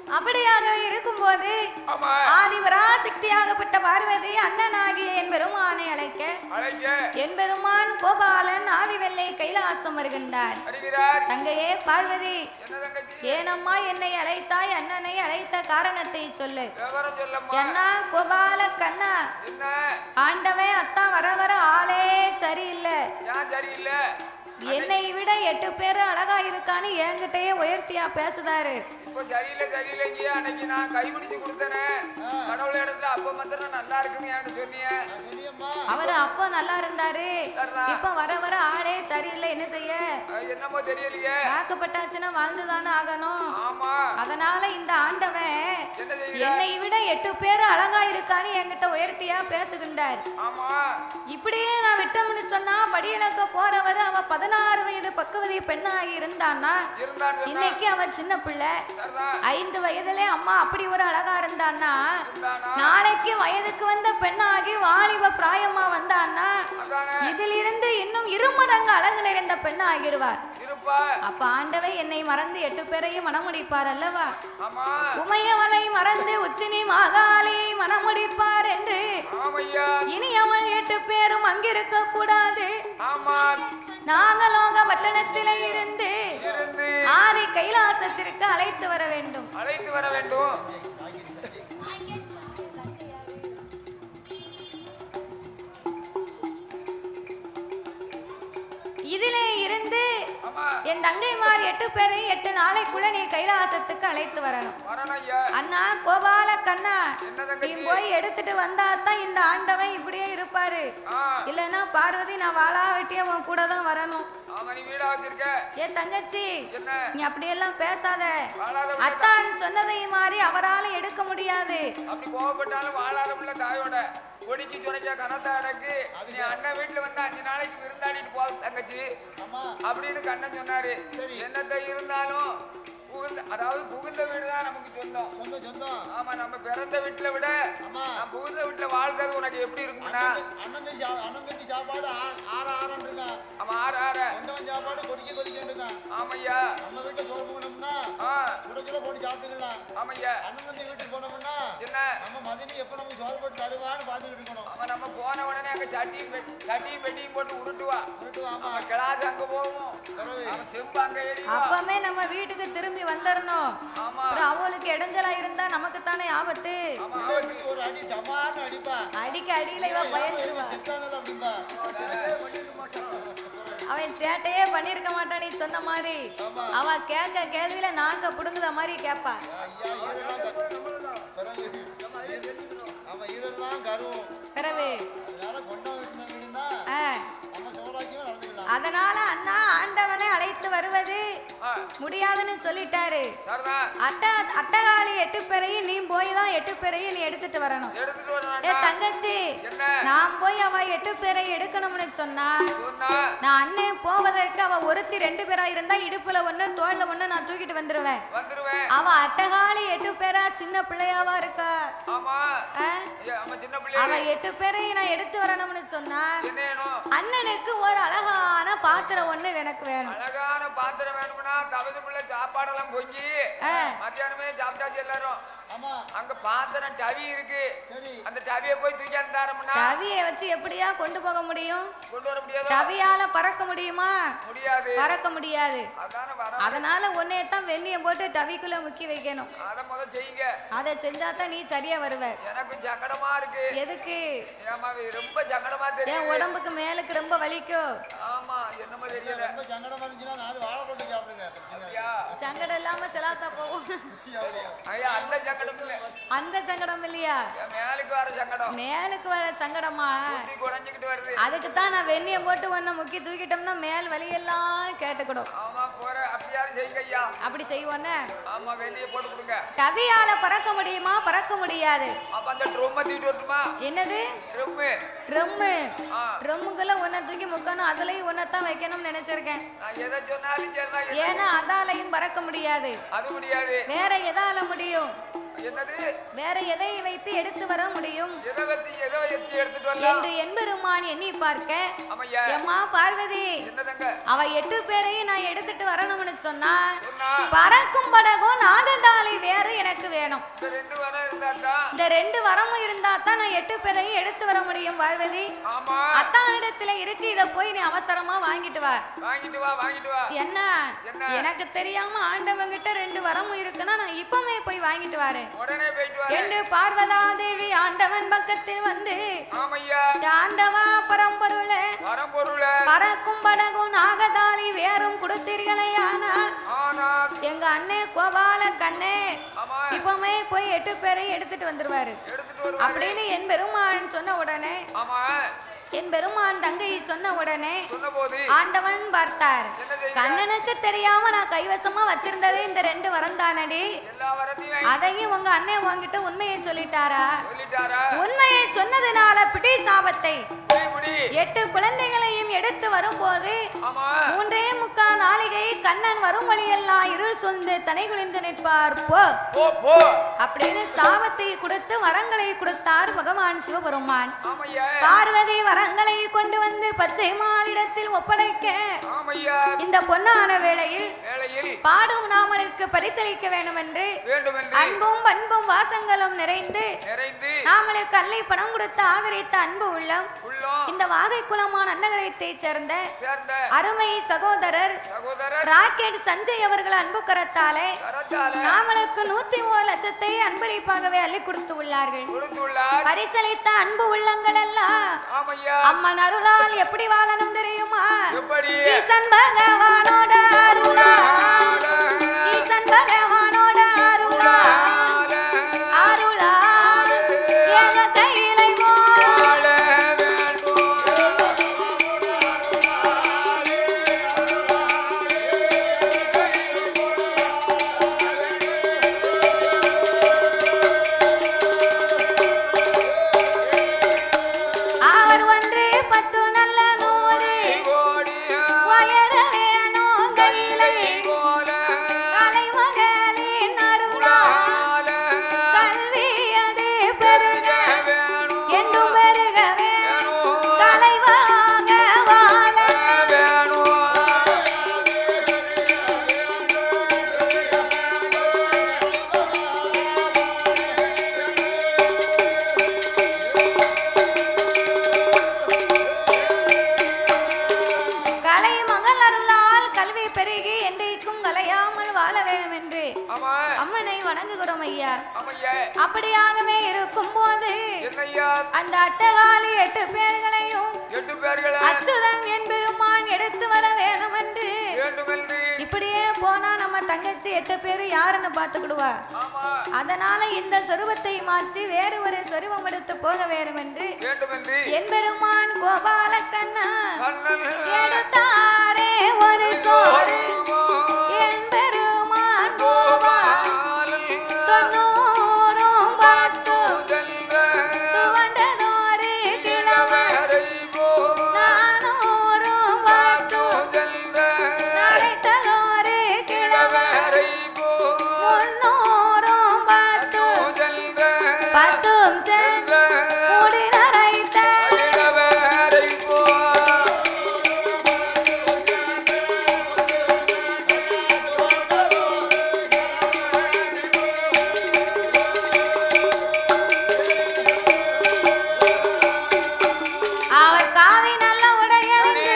அப்படியாக இருக்கும்போது ஆமா ஆதிபராசக்தியாகப்பட்ட பார்வதி அண்ணனாகிய என் பெருமானை அழைக்க அழைக்க என் பெருமான் கோபாலன் ஆதிவெள்ளை கைலாசம் வருகின்றார் வருகிறார் தங்கையே பார்வதி என்ன தங்கச்சி ஏனம்மா என்னை அழைத்தாய் அண்ணனை அழைத்த காரணத்தை சொல்லு விவரம் சொல்லம்மா என்ன கோபால கண்ணா என்ன ஆண்டவன் அத்தான் வர வர ஆளே சரியில்லை ஏன் சரியில்லை என்னை விட எட்டு பேர் அழகா இருக்கான்னு என்கிட்டயே உயர்த்தியா பேசுதாரு இப்போ சரியில்லை சரியில்லைங்க அன்னைக்கு நான் கைப்பிடிச்சு கொடுத்தேனே கடவுள் இடத்துல அப்ப மாத்திரம் நல்லா இருக்குன்னு என்கிட்ட சொன்னீங்க சொல்லியம்மா அவரு அப்போ நல்லா இருந்தாரு சரிடா. இப்ப வர வர ஆளே சரியில்லை என்ன செய்ய அது என்னமோ தெரியலையே காக்கப்பட்டாச்சுன்னா வாழ்ந்துதானே ஆகணும் ஆமா அதனால இந்த ஆண்டவன் என்ன செய்கிற என்னை விட எட்டு பேர் அழகா இருக்கான்னு என்கிட்ட உயர்த்தியா பேசுகின்றார் ஆமா இப்படியே நான் விட்டோம்னு சொன்னா படியிலக்க போறவர் அவ பதினாறு வயது பக்குவதி பெண்ணாகி இருந்தான்னா இருந்தான்னு சொன்னா இன்னைக்கு அவ சின்ன பிள்ளை சரிதான் ஐந்து வயதுல அம்மா அப்படி ஒரு அழகா இருந்தான்னா இருந்தானா நாளைக்கு வயதுக்கு வந்த பெண்ணாகி வாலிப பிராயமா வந்தான்னா அதானே இதிலிருந்து இன்னும் இருமடங்கு அழகு நிறைந்த பெண்ணா ஆகிடுவார் இருப்பா அப்ப ஆண்டவை என்னை மறந்து எட்டு பேரையும் மணமுடிப்பார் அல்லவா ஆமா உமையவளை மறந்து உச்சினி மாகாளியை மணமுடிப்பார் என்று ஆமையா இனி அவள் எட்டு பேரும் அங்கிருக்க கூடாது ஆமா நாகலோக பட்டணத்திலே இருந்து இருந்து ஆதி கைலாசத்திற்கு அழைத்து வர வேண்டும் அழைத்து வர வேண்டும் இதிலே இருந்து ஆமா என் தங்கைமார் எட்டு பேரையும் எட்டு நாளைக்குள்ள நீ கைலாசத்துக்கு அழைத்து வரணும் வரணும் ஐயா அண்ணா கோபால கண்ணா என்ன நீ தங்கச்சி போய் எடுத்துட்டு வந்தா தான் இந்த ஆண்டவன் இப்படியே இருப்பாரு ஆ இல்லைன்னா பார்வதி நான் வாளா வெட்டிய உன் கூட தான் வரணும் ஆமா நீ வீடா வச்சிருக்க ஏ தங்கச்சி என்ன நீ அப்படியெல்லாம் பேசாத வாழாத பிள்ளை அத்தான் சொன்னதை மாறி அவரால் எடுக்க முடியாது அப்படி கோவப்பட்டாலும் வாழாத பிள்ளை தாயோட கொடிக்கு சுரைக்க கனத்த அடக்கு நீ அண்ணன் வீட்டுல வந்து அஞ்சு நாளைக்கு விருந்தாடிட்டு போ தங்கச்சி ஆமா அப்படின்னு கண்ணன் சொன்னாரு சரி. என்னத்தை இருந்தாலும் புகுந்த அதாவது புகுந்த வீடு தான் நமக்கு சொந்தம் சொந்தம் சொந்தம் ஆமா நம்ம பிறந்த வீட்டுல விட ஆமா நான் புகுந்த வீட்டுல வாழ்றது உனக்கு எப்படி இருக்கும்னா அண்ணன் தம்பி சா- அண்ணன் தம்பி சாப்பாடு ஆ- ஆற ஆறன்னு இருக்கான் ஆமா ஆற ஆற கொண்டவன் சாப்பாடு கொதிக்க கொதிக்க இருக்கான் ஆமையா நம்ம வீட்டை சோறு போனோம்னா ஆ சுட சுட போட்டு சாப்பிட்டுக்கலாம் ஆமையா அண்ணன் தம்பி வீட்டுக்கு போனோம்னா என்ன நம்ம மதினி எப்ப நமக்கு சோறு போட்டு தருவான்னு பார்த்துக்கிட்டு இருக்கணும் அவன் நம்ம போன உடனே அங்க சட்டியும் பெட்டி சட்டியும் பெட்டியும் போட்டு உருட்டுவா வீட்டு ஆமா அவன் கிளாஸ் அங்க போவோம் பிறகு அவன் செம்பு அங்க எரிவா அப்பமே நம்ம வீட்டுக்கு திரும்பி வந்துடணும் ஆமா அப்புறம் அவளுக்கு இடைஞ்சலா இருந்தா நமக்கு தானே ஆபத்து ஆமா பிள்ளை இப்படி ஒரு அடி டமார்னு அடிப்பா அடிக்க அடியில இவ பயந்துருவா செத்தானல அப்படிம்பா அவன் சேட்டையே பண்ணிருக்க மாட்டான் நீ சொன்ன மாதிரி ஆமா. அவ கேட்க கேள்வியில நாக்க புடுங்குத மாதிரி கேப்பா ஐயா ஈரெல்லாம் பிறகு ஆமா ஈரெல்லாம் கருவும் பிறகு அதனால கொண்டவன் வீட்டுல வீடுனா ஆ, நம்ம சோறாக்கியும் நடந்துக்கலாம் அதனால அண்ணா ஆண்டவனை அழைத்து வருவது ஆ, முடியாதுன்னு சொல்லிட்டாரு சரிதான் அட்ட அட்டகாளி எட்டு பேரையும் நீ போய் தான் எட்டு பேரையும் நீ எடுத்துட்டு வரணும் எடுத்துட்டு ஏ வரணும் தங்கச்சி என்ன நான் போய் அவ எட்டு பேரை எடுக்கணும்னு சொன்னா சொன்னா நான் அண்ணன் போவதற்கு அவ ஒருத்தி ரெண்டு பேரா இருந்தா இடுப்புல ஒண்ணு தோல்ல ஒண்ணு நான் தூக்கிட்டு வந்துருவேன் வந்துருவேன் அவ அட்டகாளி எட்டு பேரா சின்ன பிள்ளையாவா இருக்கா ஆமா ஆ? ஐயா, ஆமா சின்ன அவ பிள்ளை எட்டு பேரையும் நான் எடுத்து வரணும்னு சொன்னா என்ன வேணும் அண்ணனுக்கு ஒரு அழகான பாத்திரம் ஒண்ணு எனக்கு வேணும் அழகான பாத்திரம் வேணும்னா தவசு பிள்ளை சாப்பாடெல்லாம் பொங்கி ஆ. மத்தியானமே சாப்பிட்டாச்சு எல்லாரும் ஆமா அங்க பாத்திரம் டவி இருக்கு சரி அந்த டவியை போய் தூக்கி அந்தாரம்னா தவியை வச்சு எப்படியா கொண்டு போக முடியும் கொண்டு வர முடியாதோ தவியால பறக்க முடியுமா முடியாது பறக்க முடியாது அதான வர அதனால உன்னைய தான் வெந்நியம் போட்டு டவிக்குள்ள முக்கி வைக்கணும் அத முத செய்யுங்க அதை செஞ்சா தான் நீ சரியா வருவ எனக்கு சங்கடமா இருக்கு எதுக்கு ஏமா ரொம்ப சங்கடமா என் தெரியுது உடம்புக்கு மேலுக்கு ரொம்ப வலிக்கும் ஆமா என்னமோ தெரியல ரொம்ப சங்கடமா இருந்துச்சுன்னா நாலு வாழைப்பழத்தை சாப்பிடுங்க பிரச்சனை இல்லை. ஐயா சங்கடம் இல்லாம செலாத்தா போகும் ஐயா அந்த சங்கடம் இல்ல அந்த சங்கடம் இல்லையா என் மேலுக்கு வர சங்கடம் மேலுக்கு வர சங்கடமா குட்டி குறைஞ்சுக்கிட்டு வருது அதுக்கு தான் நான் வெந்நியம் போட்டு ஒன்ன முக்கி தூக்கிட்டோம்னா மேல் வலியெல்லாம் கேட்டுக்கிடும் ஆமா போற அப்படியாவது செய்யுங்க ஐயா அப்படி செய்வோன்னு ஆமா வெளியே போட்டு கொடுங்க தவியால பறக்க முடியுமா பறக்க முடியாது அப்ப அந்த ட்ரொம்ம தூக்கிட்டு வரட்டுமா என்னது ட்ரம்மு ட்ரம்மு ஆ ட்ரம்முக்குள்ள ஒன்ன தூக்கி முக்கணும் அதுலயும் ஒன்னத்தான் வைக்கணும்னு நினைச்சிருக்கேன் நான் எதை சொன்னாலும் சரிதான் என்ன- ஏன்னா அதாலையும் பறக்க முடியாது அது முடியாது வேற எதால முடியும் என்னது வேற எதை வைத்து எடுத்து வர முடியும் எதை வச்சு எதை வச்சு எடுத்துட்டு வரலாம் என்று என்பெருமான் எண்ணி பார்க்க ஆமையா எம்மா பார்வதி என்னதங்க அவ எட்டு பேரையும் நான் நான் எடுத்துட்டு வரணும்னு சொன்னா சொன்னா பறக்கும் படகும் நாகதாளி வேற எனக்கு வேணும் இந்த ரெண்டு வரம் இருந்தாதான் இந்த ரெண்டு வரமும் இருந்தா தான் நான் எட்டு பேரையும் எடுத்து வர முடியும் பார்வதி ஆமா அத்தானிடத்துல இருக்கு இத போய் நீ அவசரமா வாங்கிட்டு வா வாங்கிட்டு வா வாங்கிட்டு வா என்ன என்ன? எனக்கு தெரியாம ஆண்டவங்கிட்ட ரெண்டு வரமும் இருக்குன்னா நான் இப்பவுமே போய் வாங்கிட்டு வரேன் உடனே போயிட்டு வா என்று பார்வதா தேவி ஆண்டவன் பக்கத்தில் வந்து ஆமையா ஆண்டவா பரம்பொருளே வரம் பொருள பறக்கும் படகும் நாகதாளி வேறும் கொடுத்தீர்களே ஆனா ஆனா எங்க அண்ணே கோபால கண்ணே ஆமா இப்பவுமே போய் எட்டு பேரையும் எடுத்துட்டு வந்துருவாரு எடுத்துட்டு வருவா அப்படின்னு என் பெருமான் சொன்ன உடனே ஆமா என் பெருமான் தங்கை சொன்ன உடனே சொன்ன போது ஆண்டவன் பார்த்தார் என்ன செய்ய கண்ணனுக்கு தெரியாம நான் கைவசமா வச்சிருந்ததே இந்த ரெண்டு வரம் தானடி எல்லா வரத்தையும் அதையும் உங்க அண்ணன் உன்கிட்ட உண்மையை சொல்லிட்டாரா சொல்லிட்டாரா உண்மையை சொன்னதுனால பிடி சாபத்தை புடி புடி எட்டு குழந்தைகளையும் எடுத்து வரும்போது ஆமா மூன்றே முக்கா நாளிகை கண்ணன் வரும் வழியெல்லாம் இருள் சொந்து தனை குளிந்து நிற்பார் போ போ போ அப்படின்னு சாபத்தை கொடுத்து வரங்களை கொடுத்தார் பகவான் சிவபெருமான் ஆமையா பார்வதி வரங்களை கொண்டு வந்து பச்சை மாலிடத்தில் ஒப்படைக்க ஆமையா இந்த பொன்னான வேளையில் வேளையில் பாடும் நாமனுக்கு பரிசளிக்க வேண்டும் என்று வேண்டும் என்று அன்பும் பண்பும் வாசங்களும் நிறைந்து நிறைந்து நாமளுக்கு அல்லை பணம் கொடுத்து ஆதரித்த அன்பு உள்ளம் உள்ளம் இந்த வாகை குலமான அன்னகரத்தை சேர்ந்த சேர்ந்த அருமை சகோதரர் சகோதரர் ராக்கெட் சஞ்சய் அவர்கள் அன்பு கரத்தாலே கரத்தால நாமளுக்கு நூத்தி ஓர் லட்சத்தை அன்பளிப்பாகவே அள்ளி கொடுத்து உள்ளார்கள் கொடுத்துள்ளார் பரிசளித்த அன்பு உள்ளங்கள் எல்லாம் ஆமையா அம்மன் அருளால் எப்படி வாழணும் தெரியுமா எப்படி ஈசன் பகவானோட அருளா ஈசன் பகவானோட அருளா அருளா எங்க கையிலை போல் அவர் ஒன்று பத்து நல்ல நூறு உயர வேணும் கையிலை கலைமகளின் அருளா கல்வி அது பெருக என்றும் பெருகவே கலைவாக வாழ கலை மகள் அருளால் கல்வி பெருகி என்றைக்கும் கலையாமல் வாழ வேண்டும் என்று ஆமா அம்மனை வணங்குகிறோம் ஐயா ஆமையா அப்படியாகவே இருக்கும் போது என்னையா அந்த அட்டகாலி எட்டு பேர்களையும் எட்டு பேர்களை அச்சுதன் என் பெருமான் எடுத்து வர வேணும் என்று வேண்டுமென்று இப்படியே போனா நம்ம தங்கச்சி எட்டு பேரு யாருன்னு பார்த்துக்கிடுவா ஆமா அதனால இந்த சொருபத்தை மாற்றி வேறு ஒரு சொருபம் எடுத்து போக வேண்டும் என்று வேண்டுமென்று என் பெருமான் கோபால கண்ணா கண்ணன் எடுத்தாரே ஒரு சோறு என் பெருமான் கோபா தொண்ணூறும் பத்தும் துவண்டதோரு கிழமை நானூறும் பத்தும் நரைத்ததோரு கிழமை முன்னூறும் பத்தும் பத்தும் சென் முடி நரைத்த அவர் காவி நல்ல உடையணிந்து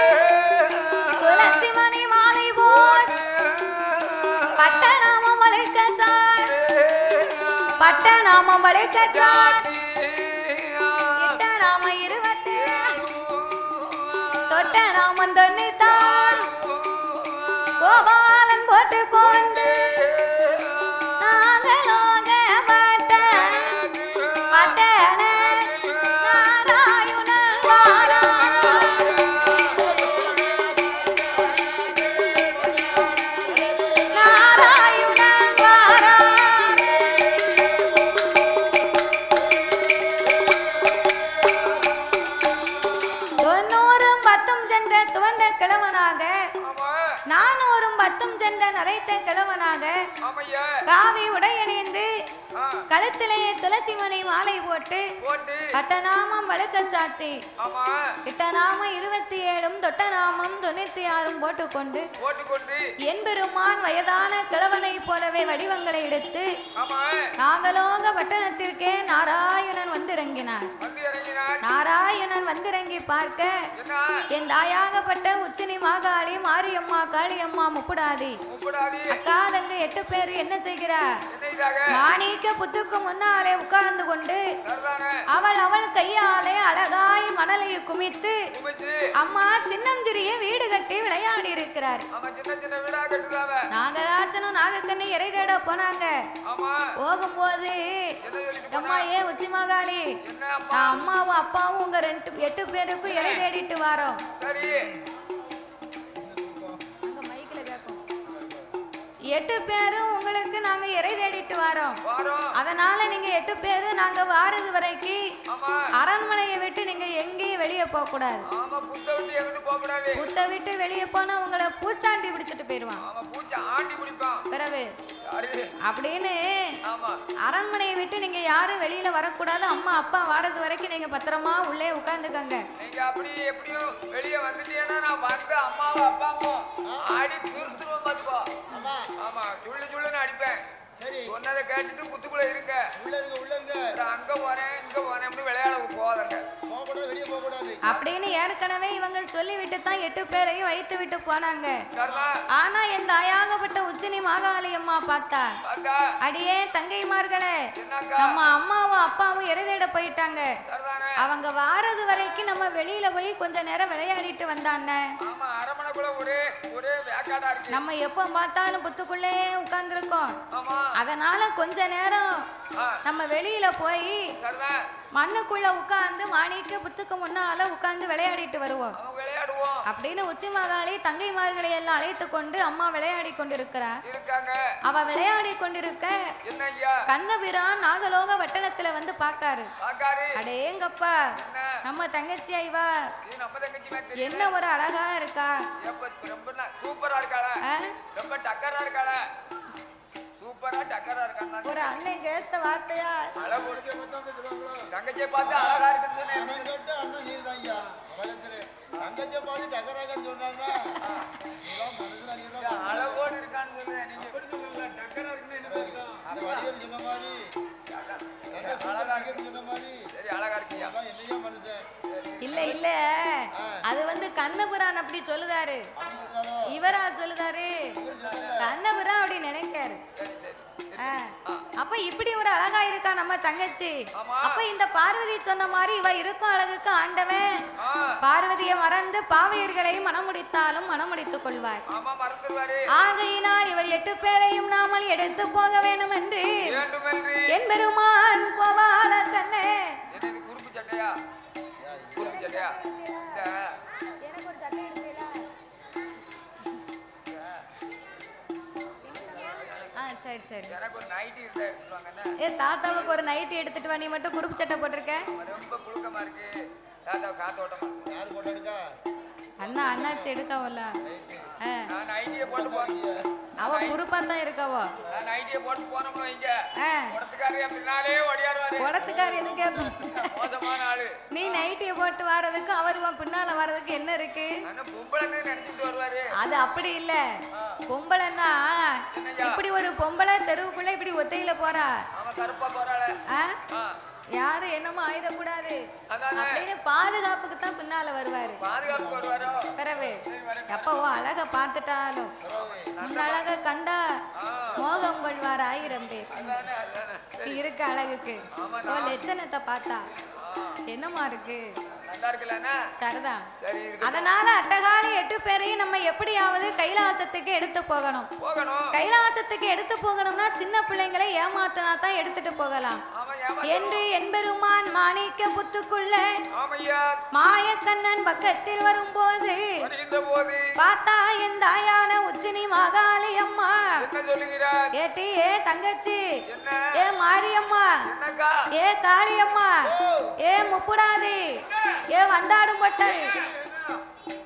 துளசி மணி மாலை போல் பட்டநாமம் வளைக்க சார் பட்டநாமம் வளைக்க சார் இட்ட நாம இருபத்தி தொட்ட நாமம் தொண்ணூத்தான் கோபாலன் போட்டு கொண்டு நாகலோக பட்ட பட்டன நாராயணன் வாரா நாராயணன் வாரா தொண்ணூறும் பத்தும் சென்ற துவண்ட கிழவனாக நானூறும் பத்தும் சென்ற நரைத்த கிழவனாக காவி உடையணிந்து ஆ. கழுத்திலேயே துளசி மணி மாலை போட்டு போட்டு கட்டநாமம் வழுக்க சாத்தி ஆமா இட்டநாமம் இருபத்தி ஏழும் தொட்டநாமம் தொண்ணூத்தி ஆறும் போட்டுக்கொண்டு போட்டுக்கொண்டு என்பெருமான் வயதான கிழவனை போலவே வடிவங்களை எடுத்து ஆமா நாகலோக பட்டணத்திற்கே நாராயணன் வந்திறங்கினார் வந்து இறங்கினார் நாராயணன் வந்திறங்கி பார்க்க என்ன என் தாயாகப்பட்ட உச்சினி மாகாளி மாரியம்மா காளியம்மா முப்புடாதி முப்படாதி அக்கா தங்க எட்டு பேர் என்ன செய்கிறார் என்ன இதாக மாணிக்க புத்துக்கு முன்னாலே உட்கார்ந்து கொண்டு சரிதானே அவள் அவள் கையாலே அழகாய் மணலை குமித்து குமிச்சு அம்மா சின்னஞ்சிறிய வீடு கட்டி விளையாடி இருக்கிறார் ஆமா சின்ன சின்ன வீடா கட்டுதாவ நாகராஜனும் நாகக்கண்ணி இறை தேட போனாங்க ஆமா போகும்போது என்ன சொல்லிட்டு அம்மா ஏன் உச்சி மகாளி என்ன அம்மா நான் அம்மாவும் அப்பாவும் உங்க ரெண்டு எட்டு பேருக்கும் இறை தேடிட்டு வரோம் சரி அங்க மைக்ல கேட்கும் எட்டு பேரும் உங்களுக்கு நாங்க இறை தேடிட்டு வரோம் வாரம் அதனால நீங்க எட்டு பேரு நாங்க வாரது வரைக்கும் ஆமா அரண்மனையை விட்டு நீங்க எங்கேயும் வெளியே போக கூடாது ஆமா புத்த விட்டு எங்கிட்டு போக கூடாது புத்த விட்டு வெளியே போனா உங்களை பூச்சாண்டி பிடிச்சிட்டு போயிருவான் ஆமா பூச்சி ஆண்டி குடிப்பான் பிறகு யாரு அப்படின்னு ஆமா அரண்மனையை விட்டு நீங்க யாரும் வெளியில வரக்கூடாது அம்மா அப்பா வாரது வரைக்கும் நீங்க பத்திரமா உள்ளே உட்காந்துக்கங்க நீங்க அப்படி எப்படியும் வெளியே வந்துட்டீங்கன்னா நான் வந்து அம்மாவும் அப்பாவும் ஆடி பிரித்துருவோம் பாத்துக்கோ அம்மா ஆமா சுள்ளு சுள்ளுன்னு அடிப்பேன் சரி சொன்னதை கேட்டுட்டு புத்துக்குள்ள இருங்க உள்ள இருங்க உள்ள இருங்க நான் அங்க போறேன் இங்க போறேன் அப்படி விளையாட போகாதங்க போக கூடாது வெளியே போக கூடாது அப்படின்னு ஏற்கனவே இவங்க சொல்லிவிட்டு தான் எட்டு பேரையும் வைத்து விட்டு போனாங்க சரிமா ஆனா என் தாயாகப்பட்ட உச்சினி மாகாளி அம்மா பார்த்தா பார்த்தா அடியே தங்கைமார்களே என்னக்கா நம்ம அம்மாவும் அப்பாவும் இறைதேட போயிட்டாங்க சரிதானே அவங்க வாரது வரைக்கும் நம்ம வெளியில போய் கொஞ்ச நேரம் விளையாடிட்டு வந்தாங்க ஆமா அரமனைக்குள்ள ஒரே ஒரே வேக்காடா இருக்கு நம்ம எப்போ பார்த்தாலும் புத்துக்குள்ளே உட்கார்ந்துருக்கோம் ஆமா அதனால கொஞ்ச நேரம் ஆ நம்ம வெளியில போய் சரிதான் மண்ணுக்குள்ள உட்கார்ந்து மாணிக்க புத்துக்கு முன்னால உட்கார்ந்து விளையாடிட்டு வருவோம் அவன் விளையாடுவோம் அப்படின்னு உச்சி மகாளி தங்கைமார்களை எல்லாம் அழைத்து கொண்டு அம்மா விளையாடி கொண்டிருக்கிறார் இருக்காங்க அவ விளையாடி கொண்டிருக்க என்ன ஐயா கண்ணபிரான் நாகலோக வட்டணத்துல வந்து பாக்காரு பாக்காரு அடேங்கப்பா என்ன நம்ம தங்கச்சி ஐவா இது நம்ம தங்கச்சி மாதிரி தெரியும் என்ன ஒரு அழகா இருக்கா எப்ப ரொம்ப ந- சூப்பரா இருக்காளா ஆ? ரொம்ப டக்கரா இருக்காளா சூப்பரா டக்கரா இருக்கான் ஒரு அண்ணன் கேட்ட வார்த்தையா அழகு தங்கச்சியை பார்த்து அழகா இருக்குன்னு சொன்னேன் பணம் கேட்டு அண்ணன் நீர் தான் ஐயா உலகத்துல தங்கச்சியை பார்த்து டக்கராக்கன்னு சொன்னாங்க நீலாம் மனுஷனா நீலாம் அழகோடு இருக்கான்னு சொல்றேன் நீங்க எப்படி சொல்லல டக்கரா இருக்குன்னு என்ன அர்த்தம்? அந்த வடிவேல் சொன்ன மாதிரி நல்ல அழகா சூப்பர் இருக்கு சொன்ன மாதிரி சரி அழகா இருக்கியா எல்லாம் என்னையா மனுஷன் இல்ல இல்ல அது வந்து கண்ணபுரான் அப்படி சொல்லுதாரு அப்படி இருந்தாலும் இவரா சொல்லுதாரு கண்ணபுரான் அப்படி நினைக்காரு சரி சரி ஆ. அப்ப இப்படி ஒரு அழகா இருக்கா நம்ம தங்கச்சி ஆமா. அப்ப இந்த பார்வதி சொன்ன மாதிரி இவ இருக்கும் அழகுக்கு ஆண்டவன் ஆ பார்வதியை மறந்து பாவையர்களை மணமுடித்தாலும் மணமுடித்துக் கொள்வார் ஆமா மறந்துடுவாரு ஆகையினால் இவர் எட்டு பேரையும் நாமல் எடுத்து போக வேண்டும் என்று வேண்டுமென்று என் பெருமான் கோபால கண்ணே என்ன இது குறுப்பு சட்டையா குறுப்பு சட்டையா இந்த எனக்கு ஒரு சட்டை எடுத்தீங்களா ஆ சரி சரி எனக்கு ஒரு நைட்டி இருந்தா எடுத்துட்டு வாங்கண்ணே ஏ தாத்தாவுக்கு ஒரு நைட்டி எடுத்துட்டு வா நீ மட்டும் குறுப்பு சட்டை போட்டிருக்க அவன் ரொம்ப புழுக்கமா இருக்கு தாத்தா காத்தோட்டமா இருக்கு. யார் போட்டோ இருக்கா அண்ணா அண்ணாச்சி எடுக்காவல்ல ஆ நான் நைட்டியை போட்டு போறேன் அவ குறுப்பா தான் இருக்காவோ நான் நைட்டியை போட்டு போனோம்னு வைங்க ஆ உடத்துக்காரே பின்னாலே ஓடியாருவாரு குடத்துக்கார் எது கேட்கும் மோசமான ஆளு நீ நைட்டியை போட்டு வர்றதுக்கு அவர் உன் பின்னால வர்றதுக்கு என்ன இருக்கு நான் பொம்பளைன்னு நினைச்சிட்டு வருவாரு அது அப்படி இல்ல பொம்பளைன்னா இப்படி ஒரு பொம்பளை தெருவுக்குள்ள இப்படி ஒத்தையில போறா அவன் கருப்பா போறாள ஆ? ஆ யாரும் என்னமோ ஆயிடக்கூடாது அதானே அப்படின்னு பாதுகாப்புக்கு தான் பின்னால வருவாரு பாதுகாப்புக்கு வருவாரோ பிறவு எப்பவோ அழக பார்த்துட்டாலும் முன் அழக கண்டா மோகம் கொள்வார் ஆயிரம் பேர் அதானே அதானே இப்படி இருக்கு அழகுக்கு ஓ லட்சணத்தை பார்த்தா என்னமா இருக்கு நல்லா இருக்குல்லண்ணா சரிதான் சரி இருக்கு அதனால அட்டகாலி எட்டு பேரையும் நம்ம எப்படியாவது கைலாசத்துக்கு எடுத்து போகணும் போகணும் கைலாசத்துக்கு எடுத்து போகணும்னா சின்ன பிள்ளைங்களை ஏமாத்தினா தான் எடுத்துட்டு போகலாம் ஆமா ஏமா என்று என்பெருமான் மாணிக்க புத்துக்குள்ள ஆமையா மாயக்கண்ணன் பக்கத்தில் வரும்போது வருகின்ற போது பார்த்தா என் தாயான உச்சினி மாகாளி அம்மா என்ன சொல்லுகிறார் ஏட்டி ஏ தங்கச்சி என்ன ஏ மாரியம்மா என்னக்கா ஏ காளியம்மா ஏ முப்புடாதி ஏ வண்டாடும் பொட்டல்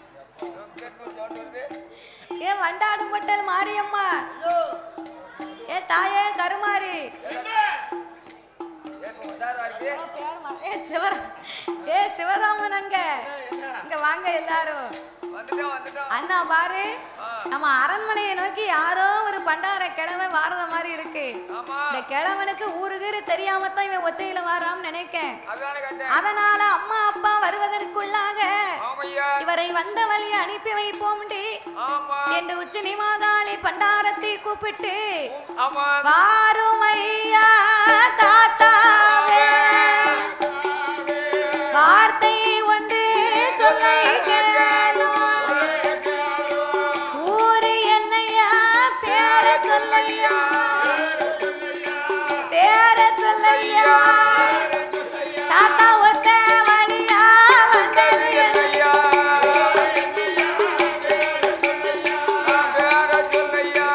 ரொம்ப சோட்டு வருது. ஏ வண்டாடும் பொட்டல் மாரியம்மா ஏ தாயே கருமாரி ஏப்ப உசாரா இருக்கு ஓ, பேர் மா- ஏ சிவரா ஏ சிவராமன் அங்க இங்க வாங்க எல்லாரும் வந்துட்டோம் வந்துட்டோம் அண்ணா பாரு ஆ. நம்ம அரண்மனையை நோக்கி யாரோ ஒரு பண்டார கிழமை வாரத மாதிரி இருக்கு ஆமா இந்த கிழவனுக்கு ஊருகீரு தெரியாம தான் இவன் ஒத்தையில வாரான்னு நினைக்கேன் அதானே கேட்டேன் அதனால அம்மா அப்பா வருவதற்குள்ளாக ஆமையா இவரை வந்த வழி அனுப்பி வைப்போம்டி ஆமா என்று உச்சி நிமாகாளி பண்டாரத்தை கூப்பிட்டு ஆமா வாருமையா தாத்தாவே வார்த்தை ஒன்று சொல்லை கேளும் ஊரு என்னையா பேர சொல்லையா பேர சொல்லையா தாத்தா ஒத்த வழியா வந்தது என்ன? ஐயா பேர சொல்லையா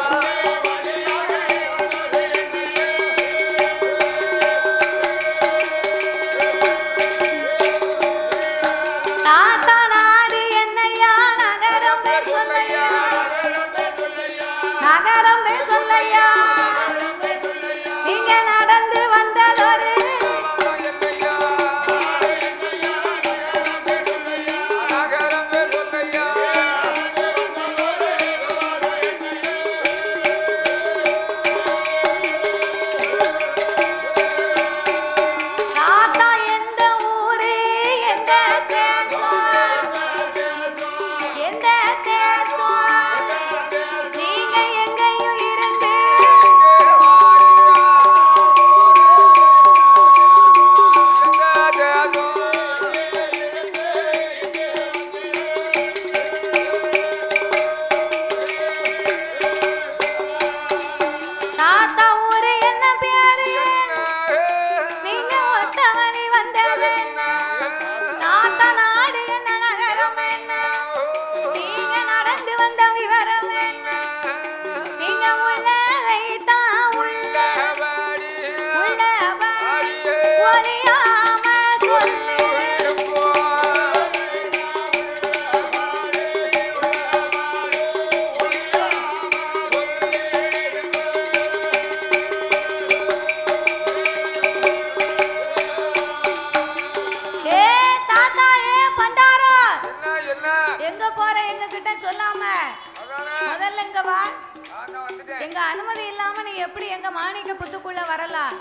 தாத்தா நாடு என்னையா நகரம் பேர் சொல்லையா நகரம் பேர் சொல்லையா நீங்க நடந்து வந்ததொரு என்னையா நகரம் பேர் சொல்லையா தாத்தா எந்த ஊரு எந்த தேசம் எந்த தேசம் நீங்க எங்கேயும் இருந்து தாத்தா ஊரு என்ன பேரு நீங்க ஒத்த வழி வந்தது என்ன தாத்தா நாடு என்ன நகரம் என்ன நீங்க நடந்து வந்த விவரம் என்ன நீங்க உள்ளதை தான் உள்ள உள்ள ஒளியாம சொல்லு ஏ தாத்தா ஏ பண்டாரா எங்க போற எங்க கிட்ட சொல்லாம முதல்ல இங்க வா எங்க அனுமதி இல்லாம நீ எப்படி எங்க மாணிக்க புத்துக்குள்ள வரலாம்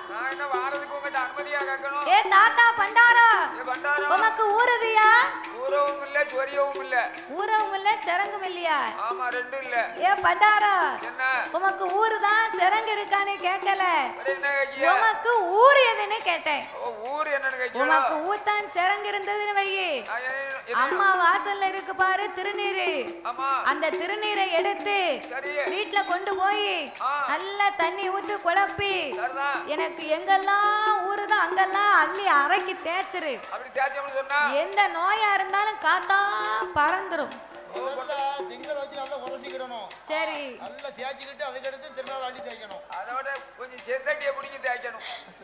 ஏ தாத்தா பண்டாரா உமக்கு ஊறுதியா ஊரவும் இல்ல சொரியவும் இல்ல ஊரவும் இல்ல சிறங்கும் இல்லையா ஆமா ரெண்டும் இல்ல ஏ பண்டாரா என்ன உமக்கு ஊருதான் சிறங்கு இருக்கான்னு கேட்கல அட என்ன கேக்கிய உமக்கு ஊர் எதுன்னு கேட்டேன் ஓ, ஊர் என்னன்னு கேக்கிய உமக்கு ஊர்தான் சிறங்கு இருந்ததுன்னு வையி அம்மா வாசல்ல இருக்கு பாரு திருநீரு ஆமா அந்த திருநீரை எடுத்து சரி வீட்ல கொண்டு போய் ஆ. நல்லா தண்ணி ஊத்தி குழப்பி சரிதான் எனக்கு எங்கெல்லாம் ஊறுதோ அங்கெல்லாம் அள்ளி அரைக்கி தேய்ச்சிரு அப்படி தேய்ச்சோம்னு சொன்னா எந்த நோயா இருந்தாலும் காத்தா பறந்துரும் முதல்ல திங்கள் வச்சு நல்லா உரசிக்கிடணும் சரி நல்லா தேய்ச்சிக்கிட்டு அதுக்கடுத்து திருநாள் அள்ளி தேய்க்கணும் அதோட கொஞ்சம் செந்தட்டியை பிடிங்கி தேய்க்கணும்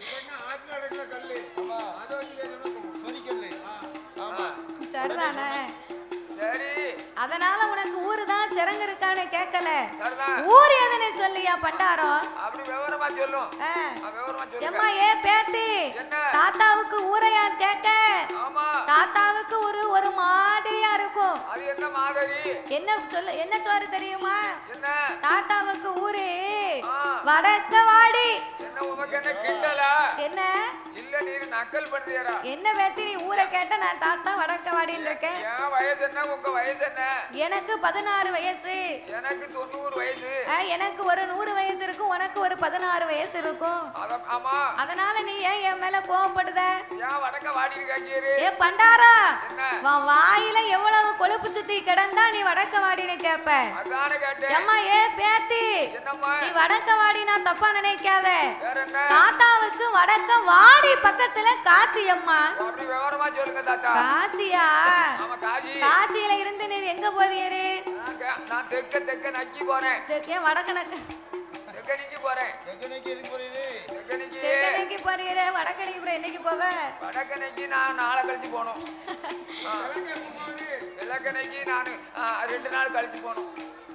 ஆமா சொரிக்கல்லு ஆமா சரிதானே சரி அதனால உனக்கு ஊரு தான் சிறங்கு இருக்கான்னு கேட்கல சரிதான் ஊர் எதுன்னு சொல்லியா பண்டாரம் அப்படி விவரமா சொல்லும் ஆ. ஆ, விவரமா எம்மா சொல்லுங்க ஏ பேத்தி என்ன? தாத்தாவுக்கு ஊரையா கேட்க ஆமா தாத்தாவுக்கு ஒரு ஒரு மாதிரியா இருக்கும் அது என்ன மாதிரி என்ன சொல்ல என்ன சோறு தெரியுமா என்ன தாத்தாவுக்கு ஊரு ஆ. வடக்க வாடி என்ன உமக்கு என்ன கிண்டலா என்ன இல்ல நீர் நக்கல் பண்றியரா என்ன பேத்தி நீ ஊரை கேட்ட நான் தாத்தா வடக்க வாடின்னு இருக்கேன் என் வயசு என்ன உங்க வயசு என்ன எனக்கு பதினாறு வயசு எனக்கு தொண்ணூறு வயசு ஆ, எனக்கு ஒரு நூறு வயசு இருக்கும் உனக்கு ஒரு பதினாறு வயசு இருக்கும் அத ஆமா அதனால நீ ஏன் என் மேல கோவப்படுத ஏன் வடக்க வாடிட்டு காக்கியரு ஏ பண்டாரா என்ன உன் வாயில எவ்வளவு கொழுப்பு சுத்தி கிடந்தா நீ வடக்க வாடின்னு கேப்ப அதானே கேட்டேன் எம்மா ஏ பேத்தி என்னம்மா நீ வடக்க வாடி நான் தப்பா நினைக்காத வேற என்ன தாத்தாவுக்கு வடக்க வாடி பக்கத்துல காசி அம்மா அப்படி விவரமா சொல்லுங்க தாத்தா காசியா ஆமா காஜி காசியில இருந்து நீ எங்க போறீரு நான் கே- நான் தெக்க தெக்க நக்கி போறேன் ஏன் வடக்கணக்கு தெக்கனிக்கு போறேன் எங்கனைக்கு எதுக்கு போறீரு தெக்கனிக்கு தெற்கணைக்கு போறீரு வடக்கணைக்கு அப்புறம் என்னைக்கு போவ வடக்கனைக்கு நான் நாளை கழிச்சு போகணும் கிழக்கனைக்கு நான் ரெண்டு நாள் கழிச்சு போகணும் சரி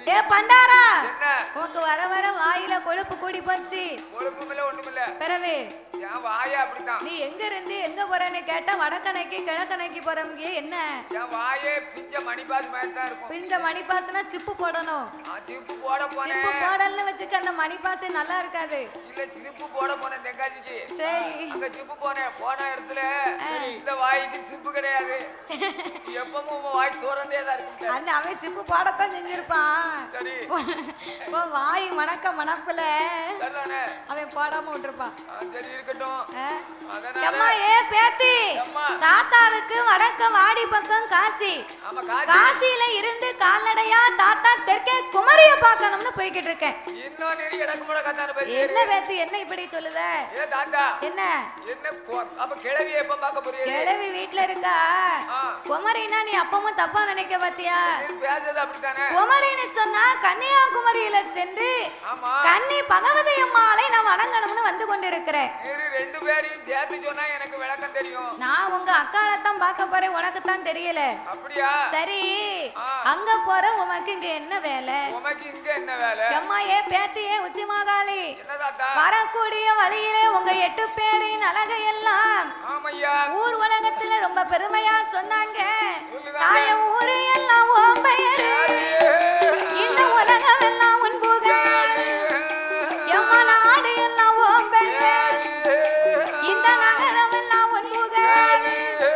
ஏ பண்டாரா என்ன உனக்கு வர வர வாயில கொழுப்பு கூடி போச்சு கொழுப்பும் இல்ல ஒண்ணும் இல்ல பிறகு என் வாயே அப்படித்தான் நீ எங்க இருந்து எங்க போறேன்னு கேட்டா வடக்கணைக்கு கிழக்கணைக்கு போறவங்க என்ன என் வாயே பிஞ்ச மணிபாஸ் மாதிரி தான் இருக்கும் இந்த மணிப்பாசுனா சிப்பு போடணும் நான் சிரிப்பு போட சிப்பு போனேன் போடலன்னு வச்சுக்க அந்த மணிப்பாசு நல்லா இருக்காது இல்ல சிரிப்பு போட போனேன் தெங்காசிக்கு சரி அங்க சிப்பு போனேன் போன இடத்துல இந்த வாய்க்கு சிப்பு கிடையாது எப்பவும் உன் வாய் திறந்தே தான் இருக்கு அந்த அவன் சிப்பு போடத்தான் செஞ்சிருப்பான் சரி இப்போ வாய் மணக்க மணப்புல சரிதானே அவன் போடாம விட்டுருப்பான் ஆ, சரி இருக்கட்டும் ஆ? அதனால அம்மா ஏ பேத்தி அம்மா. தாத்தாவுக்கு வடக்க வாடி பக்கம் காசி ஆமா காசு காசியில இருந்து கால்நடையா தாத்தா தெற்கே குமரிய பார்க்கணும்னு போய்கிட்டு இருக்கேன் இன்னும் நெறி எனக்கு கூட கத்தான பையன் என்ன பேத்தி என்ன இப்படி சொல்லுத ஏ தாத்தா என்ன என்ன கொ- அப்ப கிழவி எப்ப பார்க்க போறீங்க கிழவி வீட்ல இருக்கா ஆ. குமரினா நீ அப்பவும் தப்பா நினைக்க பாத்தியா நீ பேசுறது அப்படித்தானே குமரின்னு சொன்னா கன்னியாகுமரியில சென்று ஆமா கன்னி பகவதி அம்மாளை நான் வணங்கணும்னு வந்து கொண்டிருக்கிறேன் நீரு ரெண்டு பேரையும் சேர்த்து சொன்னா எனக்கு விளக்கம் தெரியும் நான் உங்க அக்காலத்தான் பார்க்க போறேன் உனக்கு தான் தெரியல அப்படியா சரி ஆ. அங்க போற உனக்கு இங்க என்ன வேலை உமக்கு இங்க என்ன வேலை அம்மா ஏ பேத்தியே உச்சி மகாளி என்ன தாத்தா வரக்கூடிய வழியிலே உங்க எட்டு பேரின் அழகையெல்லாம் ஆமையா ஊர் உலகத்துல ரொம்ப பெருமையா சொன்னாங்க சொல்லுதாங்க. தாய ஊரு எல்லாம் உன் பெயரு இந்த உலகம் எல்லாம் உன் புகழ் எம்மா நாடு எல்லாம் உன் பெயர் இந்த நகரம் எல்லாம் உன் புகழ்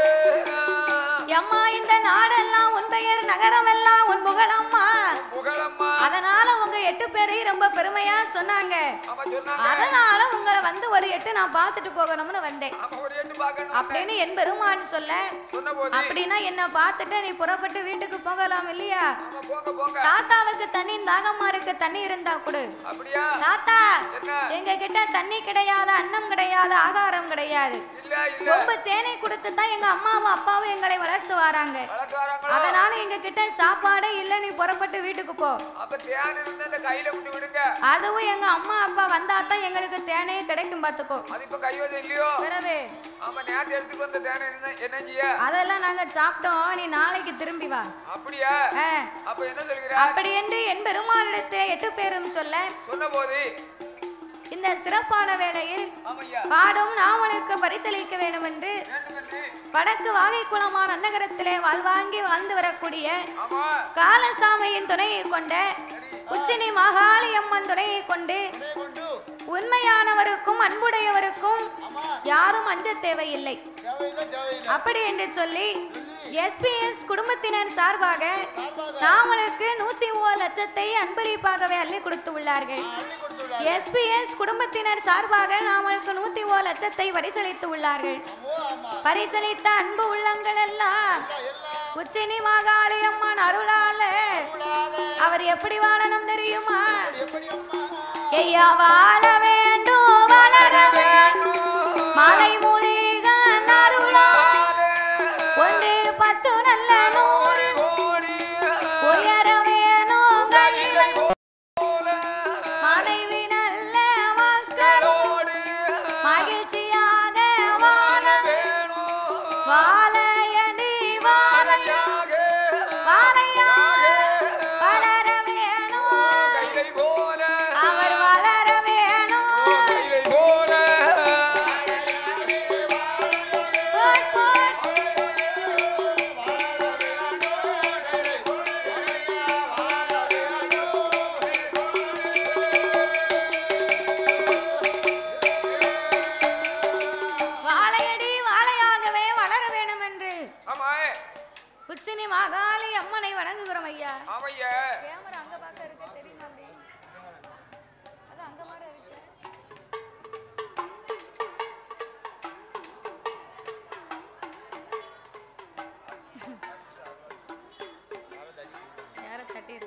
எம்மா இந்த நாடெல்லாம் உன் பெயர் நகரம் எல்லாம் உன் புகழம்மா புகழம்மா அதனால உங்க எட்டு பேரையும் ரொம்ப பெருமையா சொன்னாங்க ஆமா சொன்னாங்க அதனால உங்களை வந்து ஒரு எட்டு நான் பார்த்துட்டு போகணும்னு வந்தேன் ஆமா ஒரு எட்டு பார்க்கணும் அப்படின்னு என் பெருமான்னு சொல்ல சொன்ன போது அப்படின்னா என்ன பார்த்துட்டு நீ புறப்பட்டு வீட்டுக்கு போகலாம் இல்லையா ஆமா போங்க போங்க தாத்தாவுக்கு தண்ணி தாகமா இருக்கு தண்ணி இருந்தா கொடு அப்படியா தாத்தா என்ன எங்க கிட்ட தண்ணி கிடையாது அன்னம் கிடையாது ஆகாரம் கிடையாது இல்ல இல்ல ரொம்ப தேனை கொடுத்து தான் எங்க அம்மாவும் அப்பாவும் எங்களை வளர்த்து வராங்க வளர்த்து வராங்களோ அதனால எங்க கிட்ட சாப்பாடே இல்ல நீ புறப்பட்டு வீட்டுக்கு போ அப்ப தேன் இருந்தா அந்த கையில விட்டு விடுங்க அதுவும் எங்க அம்மா அப்பா வந்தா தான் எங்களுக்கு தேனே கிடைக்கும் பாத்துக்கோ அது இப்ப கைவசம் இல்லையோ பிறகு ஆமா நேத்து எடுத்துட்டு வந்த தேன் இருந்தா என்ன செய்ய அதெல்லாம் நாங்க சாப்பிட்டோம் நீ நாளைக்கு திரும்பி வா அப்படியா ஆ, அப்ப என்ன சொல்கிற அப்படி என்று என் பெருமானிடத்தை எட்டு பேரும் சொல்ல சொன்ன போது இந்த சிறப்பான வேளையில் ஆமையா பாடும் நாமனுக்கு பரிசளிக்க வேண்டும் என்று வேண்டும் என்று வடக்கு வாகைக்குளமான அன்னகரத்திலே வாழ்வாங்கி வாழ்ந்து வரக்கூடிய ஆமா காலசாமியின் துணையை கொண்ட உச்சினி மகாளி அம்மன் துணையை கொண்டு உன்னை கொண்டு உண்மையானவருக்கும் அன்புடையவருக்கும் ஆமா யாரும் அஞ்ச தேவையில்லை தேவையில்லை தேவையில்லை அப்படி என்று சொல்லி எஸ்பிஎஸ் குடும்பத்தினர் சார்பாக சார்பாக நாமளுக்கு நூத்தி ஓர் லட்சத்தை அன்பளிப்பாகவே அள்ளி கொடுத்து உள்ளார்கள் அள்ளி கொடுத்துள்ளார் எஸ்பிஎஸ் குடும்பத்தினர் சார்பாக நாமளுக்கு நூத்தி ஓர் லட்சத்தை பரிசளித்து உள்ளார்கள் அம்மோ ஆமா பரிசளித்த அன்பு உள்ளங்கள் எல்லாம் எல்லாம் எல்லாம் உச்சினி மாகாளி அம்மன் அருளால கூடாத அவர் எப்படி வாழணும் தெரியுமா எப்படி அம்மா ஐயா வாழ வேண்டும் வளர வேண்டும் மலை முருகன் அருளால் ஒன்று பத்து நல்ல நூறு உயர வேணும் கையிலை மனைவி நல்ல மக்கள் மகிழ்ச்சியாக வாழ வாழ எண்ணி வாழையா வாழையா வளர வேணும் அவர் வளர வேணும் போட் போட் வாழையடி வாழையாகவே வளர வேணும் என்று உச்சினி மாகாளி அம்மனை வணங்குகிறோம் ஐயா கேமரா அங்க பார்க்க இருக்க தெரியுமா அப்படி அது அங்க மாதிரி இருக்கு யார தட்டிடு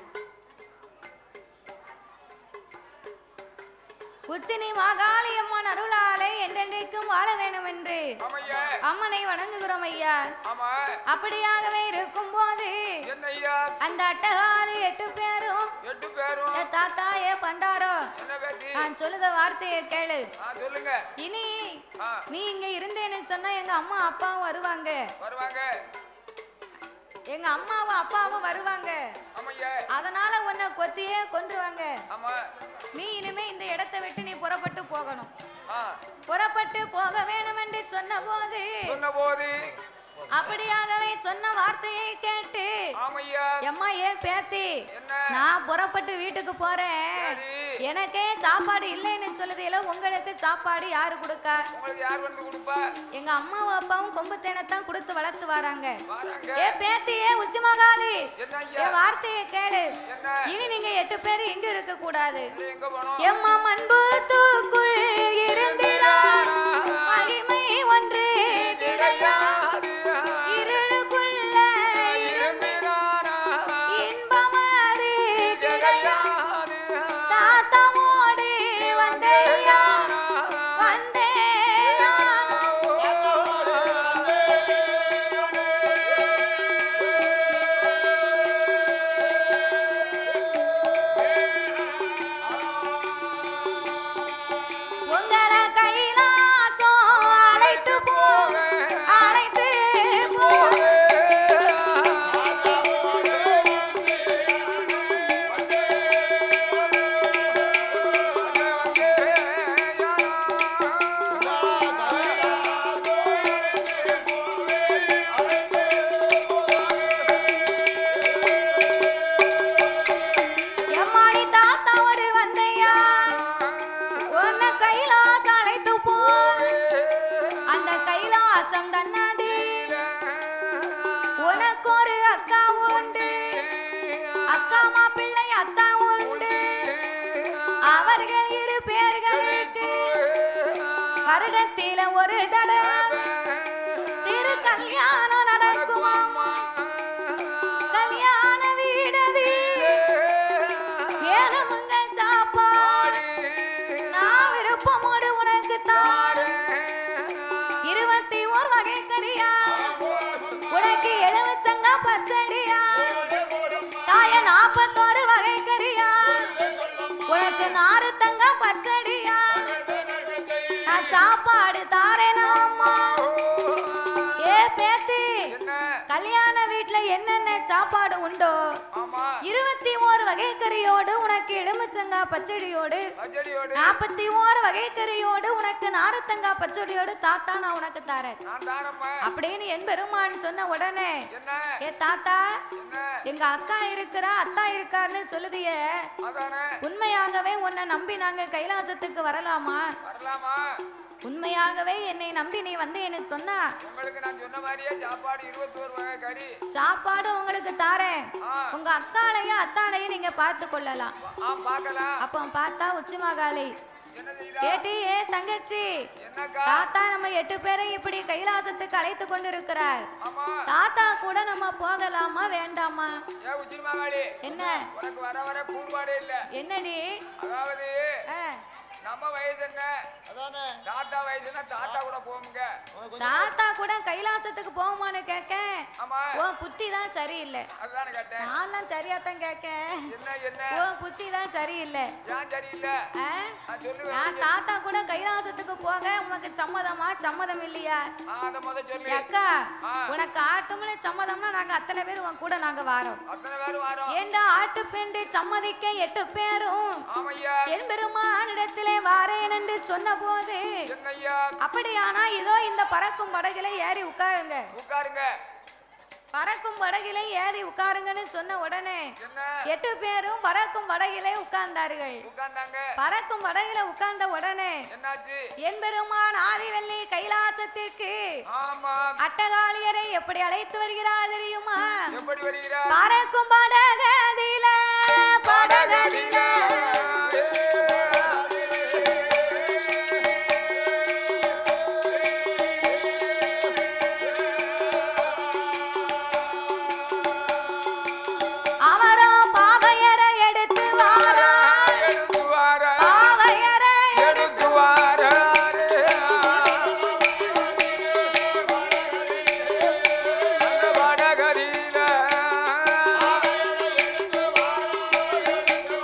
உச்சினி மாகாளி அம்மன் அருளாலே என்றென்றைக்கும் வாழ வேண்டும் என்று அம்மனை வணங்குகிறோம் ஐயா அப்படியாகவே இருக்கும் போது என்னய்யா அந்த அட்டகாரி எட்டு பேரும் எட்டு பேரும் ஏ தாத்தா ஏ பண்டாரோ என்ன பேத்தி நான் சொல்லுத வார்த்தையை கேளு ஆ சொல்லுங்க இனி ஆ நீ இங்க இருந்தேன்னு சொன்னா எங்க அம்மா அப்பாவும் வருவாங்க வருவாங்க எங்க அம்மாவும் அப்பாவும் வருவாங்க ஆமையா அதனால உன்னை கொத்தியே கொன்றுவாங்க ஆமா நீ இனிமே இந்த இடத்தை விட்டு நீ புறப்பட்டு போகணும் ஆ புறப்பட்டு போக வேணும் என்று சொன்ன போது சொன்ன போது அப்படியாகவே சொன்ன வார்த்தையை கேட்டு ஆமையா எம்மா ஏன் பேத்தி என்ன நான் புறப்பட்டு வீட்டுக்கு போறேன் சரி. எனக்கே சாப்பாடு இல்லைன்னு சொல்லுதையில உங்களுக்கு சாப்பாடு யாரு கொடுக்கா உங்களுக்கு யார் வந்து கொடுப்பா எங்க அம்மாவும் அப்பாவும் கொம்பு தேனைத்தான் கொடுத்து வளர்த்து வராங்க வராங்க ஏ பேத்தி ஏ உச்சி மகாலி என்ன ஐயா என் வார்த்தையை கேளு என்ன இனி நீங்க எட்டு பேர் இங்க இருக்க கூடாது இது எங்க போனோம் எம்மா மண்பு தூக்குள் இருந்திரார் மகிமை ஒன்று கிடையாது இருளுக்குள்ள இரும்பினாரா இன்பமாறு கிடையாது தாத்தமோடு வந்தையா வந்தேயா உங்களை கைலாசம் அழைத்து போ அழைத்து போ எம்மாடி தாத்தாவோடு வந்தையா உன்னை கைலாசம் அழைத்து போ அந்த கைலாசம் தன்னாது உனக்கு ஒரு அக்கா உண்டு அக்கா மாப்பிள்ளை அத்தா உண்டு அவர்கள் இரு பேர்களுக்கு வருடத்தில ஒரு தடவை திரு கல்யாணம் நடக்குமாமா கல்யாண வீடதி ஏனமுங்க சாப்பாடு நான் விருப்பமோடு உனக்கு தான் இருபத்தி ஓர் வகை கறியா உனக்கு எலுமிச்சங்க பச்சடியா தாய நாப்பத்தோரு வகை கறியா உனக்கு நாறு தங்க பச்சடியா நான் சாப்பாடு தாரேனா அம்மா ஏ பேத்தி என்ன கல்யாண வீட்ல என்னென்ன சாப்பாடு உண்டோ ஆமா இருபத்தி ஓரு வகை கறியோடு உனக்கு எலுமிச்சங்கா பச்சடியோடு பச்சடியோடு நாற்பத்தி ஓரு வகை கறியோடு உனக்கு நாரத்தங்கா பச்சடியோடு தாத்தா நான் உனக்கு தரேன் நான் தானம்மா அப்படின்னு என் பெருமான் சொன்ன உடனே என்ன ஏ தாத்தா என்ன எங்க அக்கா இருக்கிறா அத்தா இருக்காருன்னு சொல்லுதியே அதானே உண்மையாகவே உன்னை நம்பி நாங்க கைலாசத்துக்கு வரலாமா வரலாமா உண்மையாகவே என்னை நம்பி நீ வந்து எனக்கு சொன்னா உங்களுக்கு நான் சொன்ன மாதிரியே சாப்பாடு இருபத்தோரு வகை கறி சாப்பாடு உங்களுக்கு தாரேன் ஆ உங்க அக்காளையும் அத்தானையும் நீங்க பார்த்து கொள்ளலாம் ஆ பார்க்கலாம் அப்போ பார்த்தா உச்சி மகாலை என்ன செய்தா ஏட்டி ஏ தங்கச்சி என்னக்கா தாத்தா நம்ம எட்டு பேரை இப்படி கைலாசத்துக்கு அழைத்து கொண்டு இருக்கிறார் ஆமா தாத்தா கூட நம்ம போகலாமா வேண்டாமா ஏன் உச்சிரி மகாளி என்ன உனக்கு வர வர கூறுபாடே இல்ல என்னடி அதாவது ஆ, நம்ம வயசு என்ன அதானே தாத்தா வயசுன்னா தாத்தா கூட போகுங்க உனக்கு கொஞ்சம் தாத்தா கூட கைலாசத்துக்கு போகுமான்னு கேட்க ஆமா உன் புத்தி தான் சரியில்லை அதுதானே கேட்டேன் நான்லாம் சரியா தான் கேட்க என்ன என்ன உன் புத்தி தான் சரியில்லை ஏன் சரியில்லை ஆ? நான் சொல்லுவேன் நான் தாத்தா கூட கைலாசத்துக்கு போக உனக்கு சம்மதமா சம்மதம் இல்லையா ஆ, அத முத சொல்லு ஏ அக்கா ஆ. உனக்கு ஆட்டும்னு சம்மதம்னா நாங்க அத்தனை பேர் உன் கூட நாங்க வாரோம் அத்தனை பேரும் வரோம் ஏண்டா ஆட்டு பெண்டு சம்மதிக்க எட்டு பேரும் ஆமையா என் பெருமானிடத்திலே வாரேன் என்று சொன்ன போது என்னய்யா அப்படியானா இதோ இந்த பறக்கும் படகில ஏறி உட்காருங்க உட்காருங்க பறக்கும் படகில ஏறி உட்காருங்கன்னு சொன்ன உடனே என்ன எட்டு பேரும் பறக்கும் படகிலே உட்கார்ந்தார்கள் உட்கார்ந்தாங்க பறக்கும் படகில உட்கார்ந்த உடனே என்னாச்சு என் பெருமான் ஆதிவெள்ளி கைலாசத்திற்கு ஆமா அட்டகாளியரை எப்படி அழைத்து வருகிறார் தெரியுமா எப்படி வருகிறா பறக்கும் படகதில படகதில அவரோ பாவையரை எடுத்து வாரா எடுத்து வாரா பாவையரை எடுத்து வாரா அந்த வடகரியில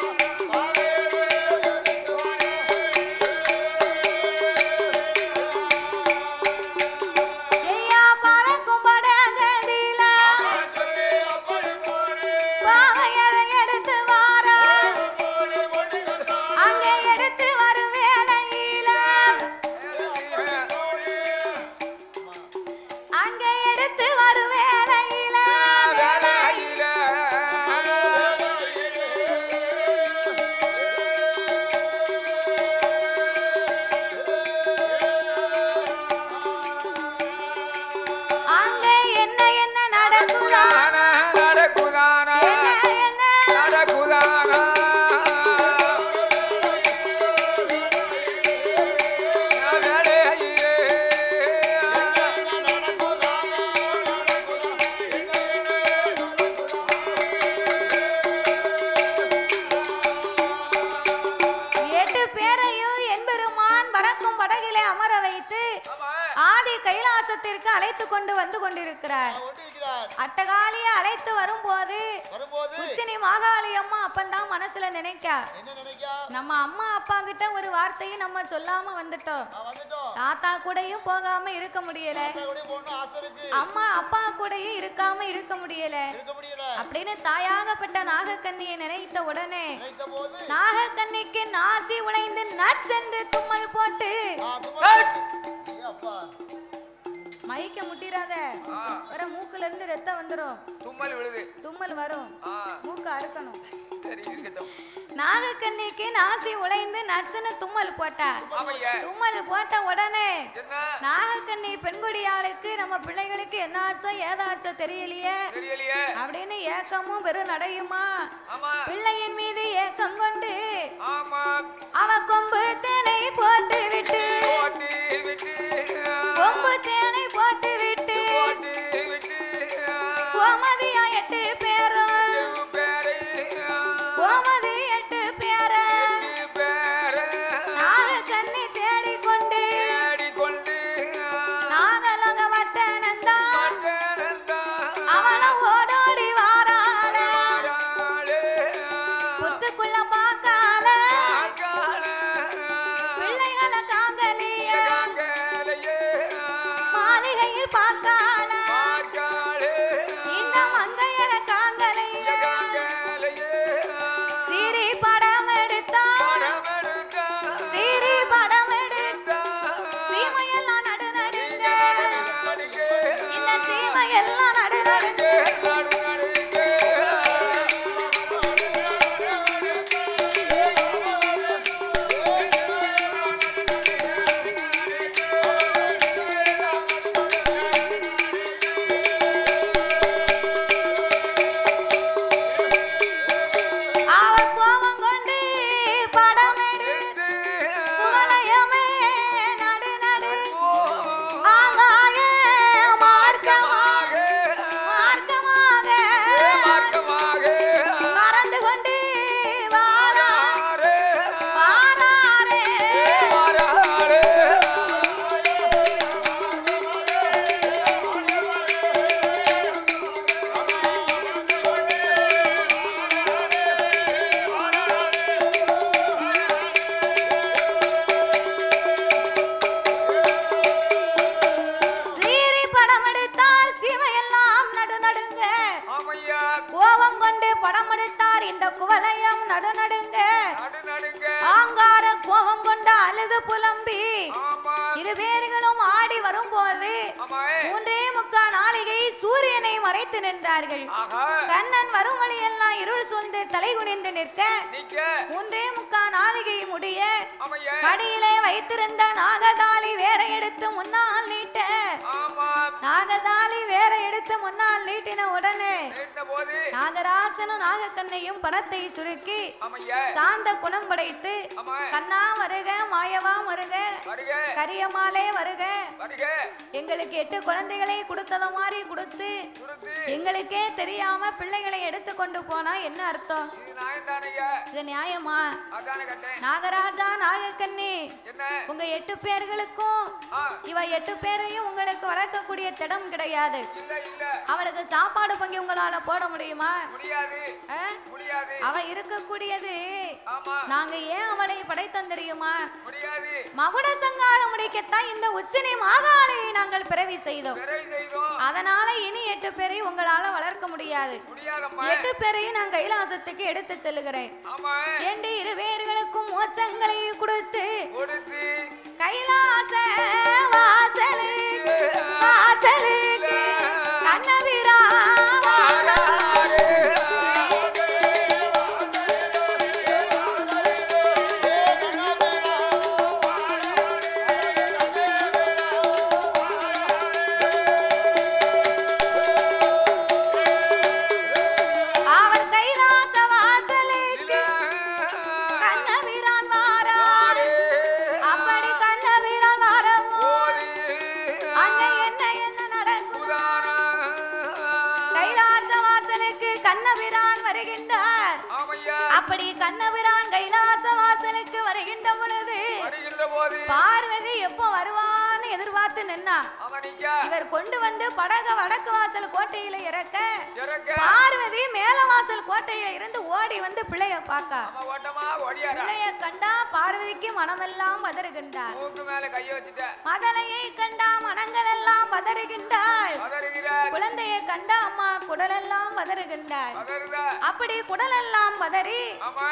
கைலாசத்திற்கு அழைத்து கொண்டு வந்து கொண்டிருக்கிறார் கொண்டிருக்கிறார் அட்டகாலியை அழைத்து வரும்போது வரும்போது உச்சினி மாகாளி அம்மா அப்பந்தான் மனசுல நினைக்கா என்ன நினைக்கா நம்ம அம்மா அப்பா கிட்ட ஒரு வார்த்தையும் நம்ம சொல்லாம வந்துட்டோம் நான் வந்துட்டோம் தாத்தா கூடயும் போகாம இருக்க முடியல தாத்தா கூட போகணும் ஆசை இருக்கு அம்மா அப்பா கூடயும் இருக்காம இருக்க முடியல இருக்க முடியல அப்படின்னு தாயாகப்பட்ட நாகக்கண்ணியை நினைத்த உடனே நினைத்த போது நாகக்கண்ணிக்கு நாசி உழைந்து நச்சென்று தும்மல் போட்டு ஆ, தும்மல். ஏ அப்பா மைக்க முட்டிராத ஆ, வர மூக்குல இருந்து ரத்தம் வந்துரும் தும்மல் விழுது தும்மல் வரும் ஆ, மூக்க அறுக்கணும் சரி இருக்கட்டும் நாகக்கண்ணிக்கு நாசி உழைந்து நச்சுன்னு தும்மல் போட்டா ஆமையா தும்மல் போட்ட உடனே என்ன நாகக்கண்ணி பெண்குடியாளுக்கு நம்ம பிள்ளைகளுக்கு என்னாச்சோ ஏதாச்சோ தெரியலையே தெரியலையே அப்படின்னு ஏக்கமும் வெறும் நடையுமா ஆமா பிள்ளையின் மீது ஏக்கம் கொண்டு ஆமா அவ கொம்பு தேனை போட்டு விட்டு போட்டு விட்டு கொம்பு தேனை போட்டு விட்டு போட்டு விட்டு கோமதியா எட்டு பேரும் பேரை கோமதி எட்டு பேரை பேரை நாகக்கண்ணி தேடிக்கொண்டு தேடிக்கொண்டு நாகலக வட்டனந்தான் வந்தனந்தா அவள ஓடோடி வாராள யாழே புத்துக்குள்ள பார்க்கால ஆகால பிள்ளைகளை காங்கலிய காங்கலையே மாளிகையில் பார்க்கால பார்க்காளே இந்த மங்கையர காங்கலிய காங்கலையே சீரி படம் எடுத்தா படமெடுத்தா சீரி படம் எடுத்தா சீமையெல்லாம் நடு நடுங்க நடுங்கே இந்த சீமையெல்லாம் நடு நடுங்க நடுநடுங்கே அவர் கோபம் கொண்டு படம் எடுத்து குவளையமே நடு நடு ஆகாய மார்க்கமாக மார்க்கமாக மறந்து கொண்டு வாரா வாராரே சீரி படம் எடுத்தார் சிவையெல்லாம் நடு நடுங்க கோபம் கொண்டு படம் எடுத்தார் இந்த குவளையம் நடு நடுங்க ஆங்கார கோபம் கொண்டு அழுது புலம்பி இரு பேர்களும் ஆடி வரும்போது மூன்றே முக்கா நாளிகை சூரியனை மறைத்து நின்றார்கள் கண்ணன் வரும் வழியெல்லாம் இருள் சூழ்ந்து தலை குனிந்து நிற்க மூன்றே முக்கா நாளிகை முடிய மடியிலே வைத்திருந்த நாகதாளி வேற எடுத்து முன்னால் நீட்ட நாகதாளி வேற எடுத்து முன்னால் நீட்டின உடனே போது நாகராஜனும் நாகக்கண்ணையும் பணத்தை சுருக்கி ஆமையா சாந்த குணம் படைத்து ஆமா கண்ணா வருக மாயவா வருக வருக கரியமாலே வருக வருக எங்களுக்கு எட்டு குழந்தைகளை கொடுத்தத மாதிரி கொடுத்து கொடுத்து எங்களுக்கே தெரியாம பிள்ளைகளை எடுத்து கொண்டு போனா என்ன அர்த்தம் இது நாயந்தானையா இது நியாயமா அதானே கட்டேன் நாகராஜா நாகக்கண்ணி என்ன உங்க எட்டு பேர்களுக்கும் ஆ இவ எட்டு பேரையும் உங்களுக்கு வளர்க்கக்கூடிய திடம் கிடையாது இல்ல இல்ல அவளுக்கு சாப்பாடு பங்கி உங்களால போட முடியுமா முடியாது ஆ? முடியாது அவ இருக்கக்கூடியது ஆமா நாங்க ஏன் அவளை படைத்தோம் தெரியுமா முடியாது மகுட சங்காரம் முடிக்கத்தான் இந்த உச்சினி மாகாளியை நாங்கள் பிறவி செய்தோம் பிறை செய்தோம் அதனால இனி எட்டு பேரை உங்களால வளர்க்க முடியாது முடியாதம்மா எட்டு பேரையும் நான் கைலாசத்துக்கு எடுத்து செல்லுகிறேன் ஆமா எண்டு இரு பேர்களுக்கும் மோச்சங்களை கொடுத்து கொடுத்து கைலாச வாசலுக்கு வாசலுக்கு கண்ணபிரா அவர் கைலாச வாசலுக்கு கண்ணபிரான் வாரார் அப்படி கண்ணபிரான் வரவும் அங்க என்ன என்ன நடக்கும் கைலாச வாசலுக்கு கண்ணபிரான் வருகின்றார் அப்படி கண்ணபிரான் கைலாச வாசலுக்கு வருகின்ற பொழுது வருகின்ற போது பார்வதி எப்போ வருவான்னு எதிர்பார்த்து நின்னா அவன் நிக்க இவர் கொண்டு வந்து படக வடக்கு வாசல் கோட்டையில இறக்க இறக்க பார்வதி மேல வாசல் கோட்டையில இருந்து ஓடி வந்து பிள்ளைய பார்க்கா அவன் ஓட்டமா ஓடியாரா பிள்ளைய கண்டா பார்வதிக்கு மனமெல்லாம் பதறுகின்றார் மூக்கு மேல கைய வச்சுட்ட மதலையை கண்டா மனங்கள் எல்லாம் பதறுகின்றாள் பதறுகிறார் குழந்தையை கண்டா அம்மா குடலெல்லாம் பதறுகின்றாள் பதறுதா அப்படி குடலெல்லாம் பதறி ஆமா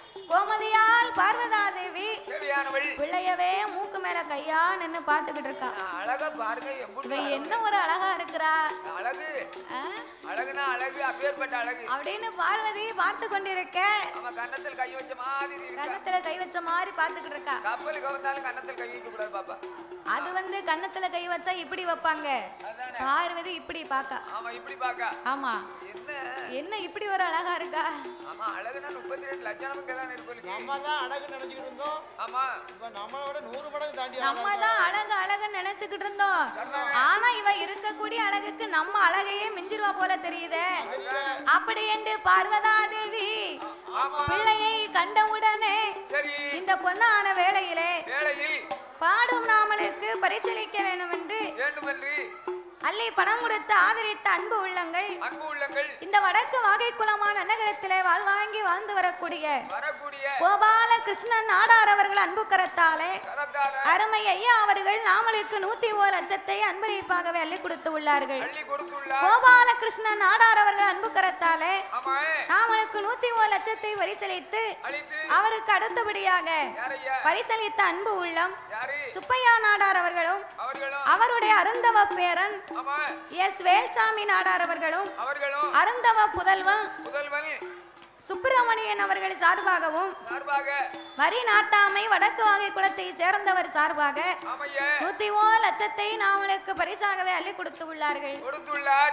கோமதியால் பார்வதா தேவி தேவியானவள் பிள்ளையவே மூக்கு மேல கையா நின்னு பாத்துக்கிட்டு இருக்கா அழகா பாருங்க எப்படி இவ என்ன ஒரு அழகா இருக்கிறா அழகு ஆ? அழகுனா அழகு அப்பேற்பட்ட அழகு அப்படின்னு பார்வதி பார்த்து கொண்டிருக்க அவன் கன்னத்தில் கை வச்ச மாதிரி இருக்க கன்னத்துல கை வச்ச மாதிரி பாத்துக்கிட்டு இருக்கா கப்பல் கவர்ந்தாலும் கன்னத்தில் கை வைக்க கூடாது பாப்பா அது வந்து கன்னத்துல கை வச்சா இப்படி வைப்பாங்க அதானே பார்வதி இப்படி பாக்கா ஆமா இப்படி பாக்க ஆமா என்ன என்ன இப்படி ஒரு அழகா இருக்கா ஆமா அழகுனா முப்பத்தி ரெண்டு லட்சணமுக்கு தான் இருப்பது நம்ம தான் அழகு நினைச்சுக்கிட்டு இருந்தோம் ஆமா இப்ப நம்மளை விட நூறு மடங்கு தாண்டி நம்ம தான் அழகு அழகுன்னு நினைச்சுக்கிட்டு இருந்தோம் ஆனா இவ இருக்கக்கூடிய அழகுக்கு நம்ம அழகையே மிஞ்சிருவா போல தெரியுதே அப்படி என்று பார்வதா தேவி பிள்ளையை கண்டவுடனே சரி இந்த பொன்னான வேளையிலே வேளையில் பாடும் நாமளுக்கு பரிசீலிக்க வேண்டும் என்று வேண்டுமென்று அள்ளி பணம் கொடுத்து ஆதரித்த அன்பு உள்ளங்கள் அன்பு உள்ளங்கள் இந்த வடக்கு வாகை குளமான நகரத்திலே வாழ்வாங்கி வாழ்ந்து வரக்கூடிய வரக்கூடிய கோபால கிருஷ்ணன் நாடார் அவர்கள் அன்பு கரத்தாலே கரத்தால அருமை ஐயா அவர்கள் நாமளுக்கு நூத்தி ஓர் லட்சத்தை அன்பளிப்பாகவே அள்ளி கொடுத்து உள்ளார்கள் அள்ளி கொடுத்துள்ளார் கோபால கிருஷ்ணன் நாடார் அவர்கள் அன்பு கரத்தாலே ஆமா நாமளுக்கு நூத்தி ஓர் லட்சத்தை வரிசலித்து அழித்து அவருக்கு அடுத்தபடியாக யாரையா பரிசளித்த அன்பு உள்ளம் யாரு சுப்பையா நாடார் அவர்களும் அவர்களும் அவருடைய அருந்தவ பேரன் ஆமா எஸ் வேல்சாமி நாடார் அவர்களும் அவர்களும் அருந்தவ புதல்வன் முதல்வன் சுப்பிரமணியன் அவர்கள் சார்பாகவும் சார்பாக வரி நாட்டாமை வடக்கு வாகை குளத்தை சேர்ந்தவர் சார்பாக ஆமைய நூத்தி ஓ லட்சத்தை நாமளுக்கு பரிசாகவே அள்ளி கொடுத்து உள்ளார்கள் கொடுத்துள்ளார்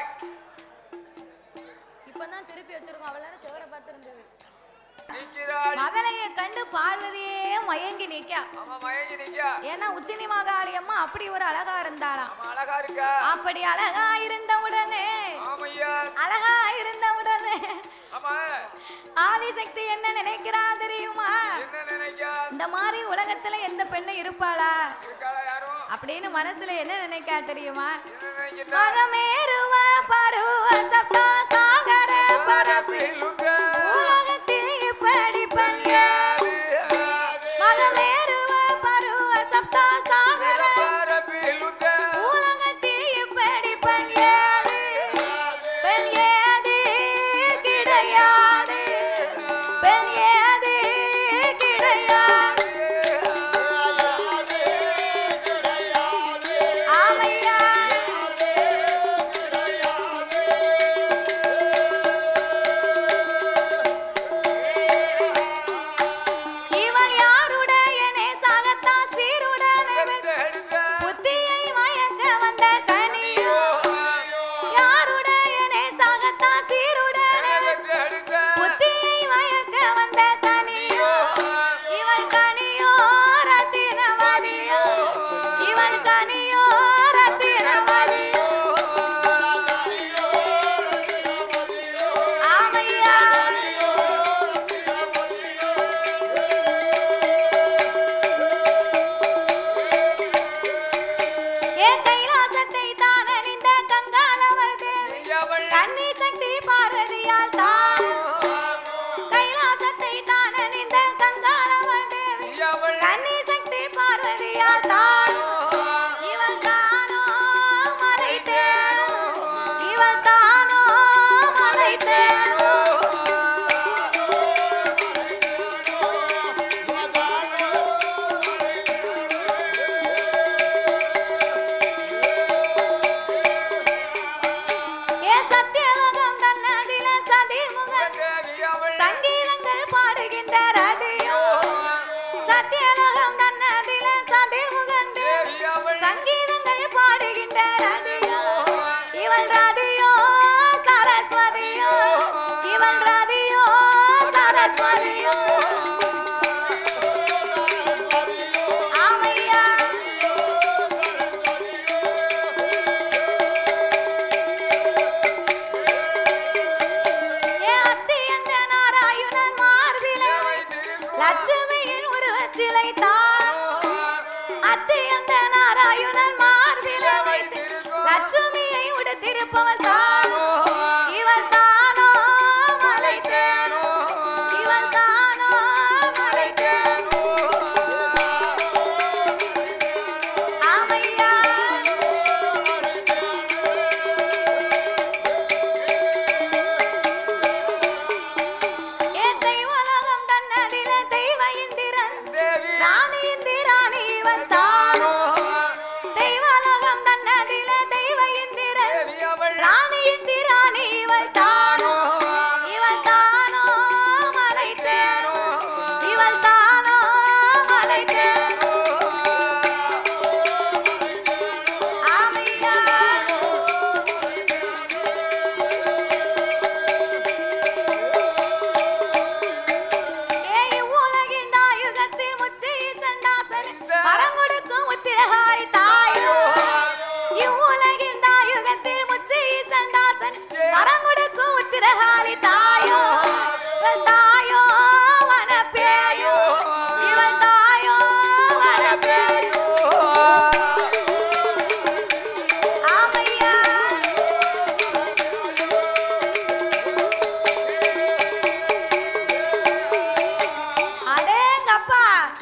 இப்பதான் திருப்பி வச்சிருக்கோம் அவ்வளவு நேரம் சிவரை பார்த்திருந்தது நிற்கிறாள் மதலையை கண்டு பார்வதியே மயங்கி நிக்கா ஆமா மயங்கி நிக்கா ஏன்னா உச்சினி மாகாளியம்மா அப்படி ஒரு அழகா இருந்தாளாம் ஆமா அழகா இருக்கா அப்படி அழகா இருந்தவுடனே ஆமையா அழகா இருந்தவுடனே ஆமா ஆதிசக்தி என்ன நினைக்கிறா தெரியுமா என்ன நினைக்கா இந்த மாதிரி உலகத்துல எந்த பெண்ணு இருப்பாளா இருக்காளா யாரும் அப்படின்னு மனசுல என்ன நினைக்கா தெரியுமா என்ன நினைக்கிட்டா மகமேருவ பருவ சப்தா சாகர பரப்பி பரப்பிலுங்க உலகத்தில் இப்படி பெண் யார்? மகமேருவ பருவ சப்தா சாகர பரப்பிலுங்க உலகத்தில் இப்படி பெண் ஏது பெண் ஏது கிடையாது பெண் ஏது கிடையாது ஆமையா இவள் யாருடைய நேசாகத்தா சீருடனே புத்தியை மயக்க வந்த கனியோ யாருடைய நேசாகத்தா சீருடனே புத்தியை மயக்க வந்த கனியோ இவள் கனியோ ரத்தினவதியோ இவள் கனியோ ரத்தினவதியோ ஆமையா ஏ கைலாசத்தை தான் அணிந்த கங்காளவர் தேவி கன்னி சக்தி பார்வதியால் தான் கைலாசத்தை தான் அணிந்த கங்காளவர் தேவி கன்னி சக்தி பார்வதியால் தான் இவள் தானோ மலை தேனோ இவள் தானோ மலை தேனோ ஏ சத்தியலோகம் தன்னதில சதிமுகன் சங்கீதங்கள் பாடுகின்ற ரதியோ சத்தியலோகம் தன்னதில சதிமுகன் சங்கீதங்கள் பாடுகின்ற ரதியோ இவள் ரதியோ சரஸ்வதியோ இவள் ரதியோ சரஸ்வதியோ ஆமையா ஏ அத்தி என்ற நாராயணன் மார்பிலே லட்சுமியின் உருவச்சிலை தான் அத்தி அந்த நாராயணன் மார்பில வைத்து லட்சுமியை உடுத்திருப்பவள் தானோ இவள் தானோ மலை தேனோ இவள் தானோ மலை தேனோ ஆமையா ஏ தெய்வலகம் தன்னதில தெய்வ இந்திரன் தேவி ராணி இந்திராணி இவள் தானோ தெய்வலகம் தன்னதில தெய்வ இந்திரன் தேவி அவள் ராணி இந்திராணி இவள் தானோ இவள் தானோ மலை தேனோ இவள் தானோ மலை தேனோ ஆமையா ஏய் உலகின் நாயகத்தில் முச்சி சண்டாசன் பரங்கொடுக்கும் உத்திரகாரி தாயோ இவ்வுலகின் நாயகத்தில் முச்சி சண்டாசன் பரங்கொடுக்கும் உத்திரகாரி தாயோ இவள் தாயோ வனப்பேயோ இவள் தாயோ வனப்பேயோ ஆமையா அடேங்கப்பா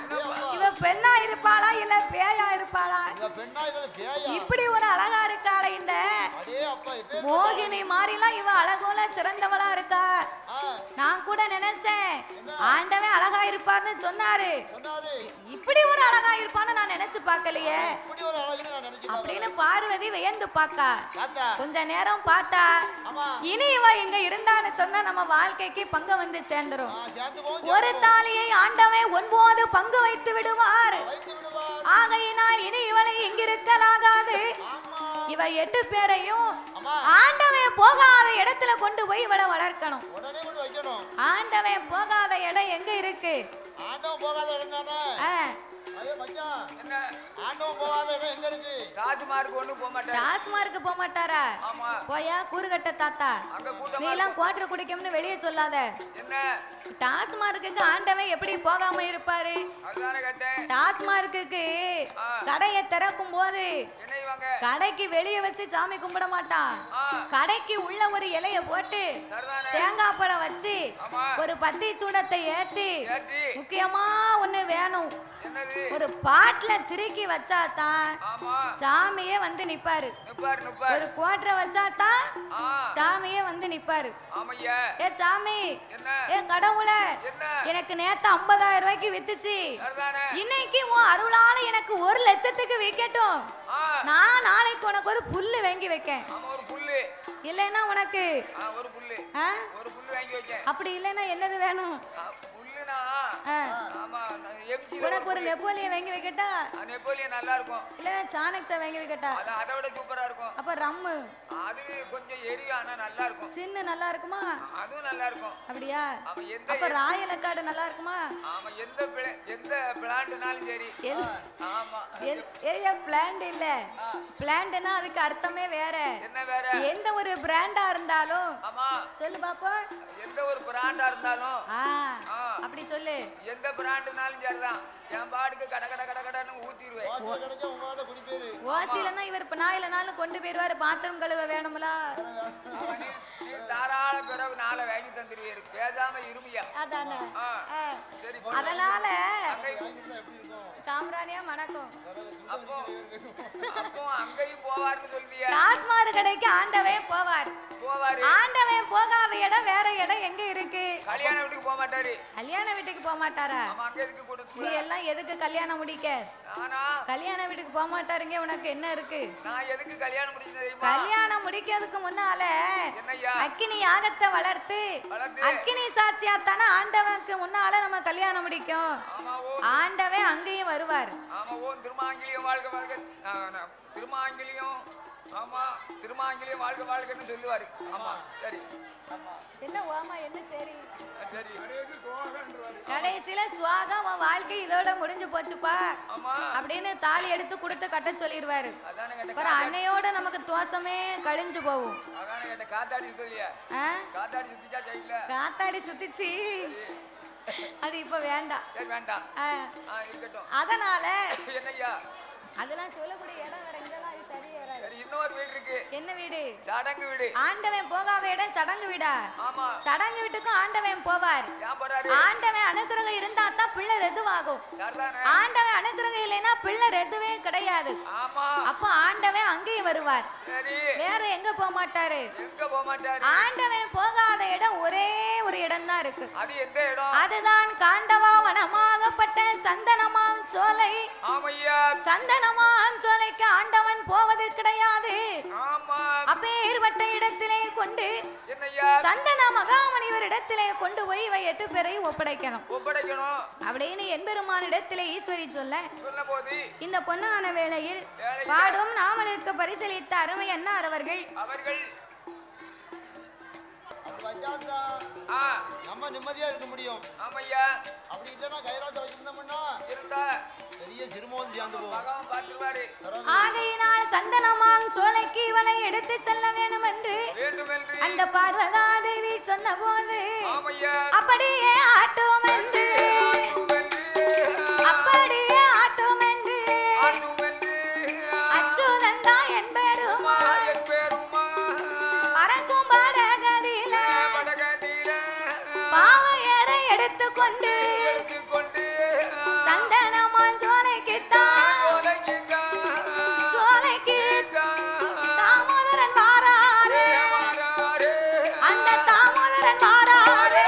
இவ பெண்ணா இருப்பாளா இல்ல பேயா இருப்பாளா இவ பெண்ணா இல்ல பேயா இப்படி ஒரு அழகா இருக்காளே இந்த அடே அப்பா இப்ப மோகினி மாதிரிலாம் இவ அழகுல சிறந்தவளா இருக்கா ஆ நான் கூட நினைச்சேன் ஆண்டவன் அழகா இருப்பார்னு சொன்னாரு சொன்னாரு இப்படி ஒரு அழகா இருப்பான்னு நான் நினைச்சு பார்க்கலையே இப்படி ஒரு அழகுன்னு நான் நினைச்சு அப்படின்னு பார்வதி வியந்து பாக்கா தாத்தா கொஞ்ச நேரம் பார்த்தா ஆமா இனி இவ இங்க இருந்தான்னு சொன்னா நம்ம வாழ்க்கைக்கு பங்கு வந்து சேர்ந்துரும் ஆ, சேர்ந்து போவோம் ஒரு தாலியை ஆண்டவன் ஒன்பது பங்கு வைத்து விடுவார் வைத்து விடுவார் ஆகையினால் இனி இவளை இங்கிருக்கலாகாது ஆமா இவ எட்டு பேரையும் ஆமா ஆண்டவன் போகாத இடத்துல கொண்டு போய் இவளை வளர்க்கணும் உடனே கொண்டு வைக்கணும் ஆண்டவன் போகாத இடம் எங்க இருக்கு ஆண்டவன் போகாத இடம் தானே ஆ, ஐயோ மச்சான் என்ன ஆண்டவன் போகாத இடம் எங்க இருக்கு டாஸ்மார்க் ஒண்ணு போக மாட்டேன் டாஸ்மார்க்கு போக மாட்டாரா ஆமா போயா கூறுகட்ட தாத்தா அங்க நீ கூட்டமா எல்லாம் குவாட்டர் குடிக்கும்னு வெளியே சொல்லாத என்ன டாஸ்மார்க்குக்கு ஆண்டவன் எப்படி போகாம இருப்பாரு அதுதானே கேட்டேன் டாஸ்மார்க்குக்கு ஆ. கடையை திறக்கும் போது என்ன இவங்க கடைக்கு வெளியே வச்சு சாமி கும்பிட மாட்டான் ஆ கடைக்கு உள்ள ஒரு இலைய போட்டு சரிதானே தேங்காய் பழம் வச்சு ஆமா ஒரு பத்தி சூடத்தை ஏத்தி ஏத்தி முக்கியமா ஒண்ணு வேணும் என்னது ஒரு பாட்டுல திருக்கி வச்சாதான் ஆமா சாமியே வந்து நிப்பாரு நிப்பார் நிப்பார் ஒரு கோட்டரை வச்சாதான் ஆ சாமியே வந்து நிப்பாரு ஆமையா ஏ சாமி என்ன ஏ கடவுளே என்ன எனக்கு நேத்து ஐம்பதாயிரம் ரூபாய்க்கு வித்துச்சு சரிதானே இன்னைக்கு உன் அருளால எனக்கு ஒரு லட்சத்துக்கு விக்கட்டும் ஆ நான் நாளைக்கு உனக்கு ஒரு புல்லு வாங்கி வைக்கேன் ஆமா ஒரு புல்லு இல்லைன்னா உனக்கு ஆ ஒரு புல்லு ஆ? ஒரு புல்லு வாங்கி வச்சேன் அப்படி இல்லைன்னா என்னது வேணும் ஆ, புல்லுனா ஆ. ஆமா எம்சி உனக்கு ஒரு நெப்போலியன் வாங்கி வைக்கட்டா நெப்போலியன் நல்லா இருக்கும் இல்லைன்னா சாணக்ஸா வாங்கி வைக்கட்டா அது அதை விட சூப்பரா இருக்கும் அப்ப ரம்மு அது கொஞ்சம் எரியும் ஆனா நல்லா இருக்கும் சின்னு நல்லா இருக்குமா அதுவும் நல்லா இருக்கும் அப்படியா அவன் எந்த அப்ப ராயலக்காடு நல்லா இருக்குமா ஆமா எந்த பிள- எந்த பிளான்ட்னாலும் சரி எல்- ஆமா எல்- ஏய்யா பிளான்ட் இல்ல பிளான்ட்னா அதுக்கு அர்த்தமே வேற என்ன வேற எந்த ஒரு பிராண்டா இருந்தாலும் ஆமா சொல்லு பாப்போம் எந்த ஒரு பிராண்டா இருந்தாலும் ஆ ஆ. அப்படி சொல்லு எந்த பிராண்டுனாலும் சரிதான் என் பாட்டுக்கு கட கட கட கடன்னு ஊத்திடுவேன் வாசல் கிடைச்சா உங்களோட குடி பேரு ஓசிலன்னா இவர் இப்ப நான் இல்லைனாலும் கொண்டு போயிருவாரு பாத்ரூம் கழுவ வேணும்ல அவன் நீ- நீ தாராள பிறகு நாளை வாங்கி தந்துருவீரு பேசாம இருமியா அதானே ஆ. ஆ. சரி அதனால அங்கேயும் வாங்கிட்டா எப்படி இருக்கும் சாம்பிராணியா மணக்கும் அப்போ அப்போ அங்கேயும் போவார்னு சொல்லியா டாஸ்மார் கடைக்கு ஆண்டவன் போவார் போவாரு ஆண்டவன் போகாத இடம் வேற இடம் எங்க இருக்கு கல்யாண வீட்டுக்கு போக மாட்டாரு கல்யாண வீட்டுக்கு போக மாட்டாரா ஆமா அங்க இருக்கு நீ கொடுத்து எல்லாம் எதுக்கு கல்யாணம் முடிக்க நானா கல்யாண வீட்டுக்கு போக மாட்டாருங்க உனக்கு என்ன இருக்கு நான் எதுக்கு கல்யாணம் முடிச்சு தெரியுமா கல்யாணம் முடிக்கிறதுக்கு முன்னால என்னய்யா அக்கினி யாகத்தை வளர்த்து வளர்த்து அக்கினி சாட்சியாத்தானே ஆண்டவனுக்கு முன்னால நம்ம கல்யாணம் முடிக்கும் ஆமா ஓ ஆண்டவன் அங்கேயும் வருவார் ஆமா ஓ திருமாங்கிலியம் வாழ்க வாழ்க ஆ, நான் திருமாங்கிலியம் ஆமா திருமாங்கிலியம் வாழ்க வாழ்கன்னு சொல்லுவாரு ஆமா சரி ஆமா என்ன ஓமா என்ன சரி சரி கடைசியில சுவாகா உன் வாழ்க்கை இதோட முடிஞ்சு போச்சுப்பா ஆமா அப்படின்னு தாலி எடுத்து கொடுத்து கட்ட சொல்லிடுவாரு அதானே கேட்ட ஒரு அன்னையோட நமக்கு தோசமே கழிஞ்சு போகும் அதானே கேட்ட காத்தாடி சுத்தலையா ஆ? காத்தாடி சுத்திச்சா சைட்ல காத்தாடி சுத்திச்சு அது இப்ப வேண்டாம் சரி வேண்டாம் ஆ, ஆ இருக்கட்டும் அதனால என்னய்யா அதெல்லாம் சொல்லக்கூடிய இடம் வேற எங்கெல்லாம் இது சரி வராது சரி இன்னொரு வீடு இருக்கு என்ன வீடு சடங்கு வீடு ஆண்டவன் போகாத இடம் சடங்கு வீடா ஆமா சடங்கு வீட்டுக்கும் ஆண்டவன் போவார் ஏன் போறாரு ஆண்டவன் அனுக்கிரகம் இருந்தா தான் பிள்ளை ரெதுவாகும் சரிதானே ஆண்டவன் அனுக்கிரகம் இல்லைன்னா பிள்ளை ரெதுவே கிடையாது ஆமா அப்ப ஆண்டவன் அங்கேயும் வருவார் சரி வேற எங்க போக மாட்டாரு எங்க போக மாட்டாரு ஆண்டவன் போகாத இடம் ஒரே ஒரு இடம் தான் இருக்கு அது எந்த இடம் அதுதான் காண்டவா வனமாகப்பட்ட சந்தனமாம் சோலை ஆமையா சந்தனமாம் சோலைக்கு ஆண்டவன் போவது கிடையாது ஆமா அப்பேற்பட்ட இடத்திலே கொண்டு என்னய்யா சந்தன மகாமணிவர் இடத்திலே கொண்டு போய் இவை எட்டு பேரை ஒப்படைக்கணும் ஒப்படைக்கணும் அப்படின்னு எம்பெருமான் இடத்திலே ஈஸ்வரி சொல்ல சொன்ன போது இந்த பொன்னான வேளையில் வேளையில பாடும் நாமனுக்கு பரிசளித்த அருமை அண்ணார் அவர்கள் அவர்கள் அப்படி வச்சாதான் ஆ நம்ம நிம்மதியா இருக்க முடியும் ஆமையா அப்படி இல்லைன்னா கைலாசம் வச்சிருந்தோம்னா இருந்தா பெரிய சிரமம் வந்து சேர்ந்து போகும் பகவான் பார்த்துருவாரு ஆகையினால் சந்தனமாம் சோலைக்கு இவனை எடுத்து செல்ல வேண்டும் என்று வேண்டும் என்று அந்த பார்வதா தேவி சொன்ன போது ஆமையா அப்படியே ஆட்டும் என்று அப்படியே ஆட்டும் என்று அச்சுதன் தான் என்பெருமா பறக்கும் பாடகதியில பாவையரை எடுத்துக்கொண்டு சந்தனமான் சோலைக்கு தான் சோலைக்கு தாமோதரன் வாராரு அந்த தாமோதரன் வாராரு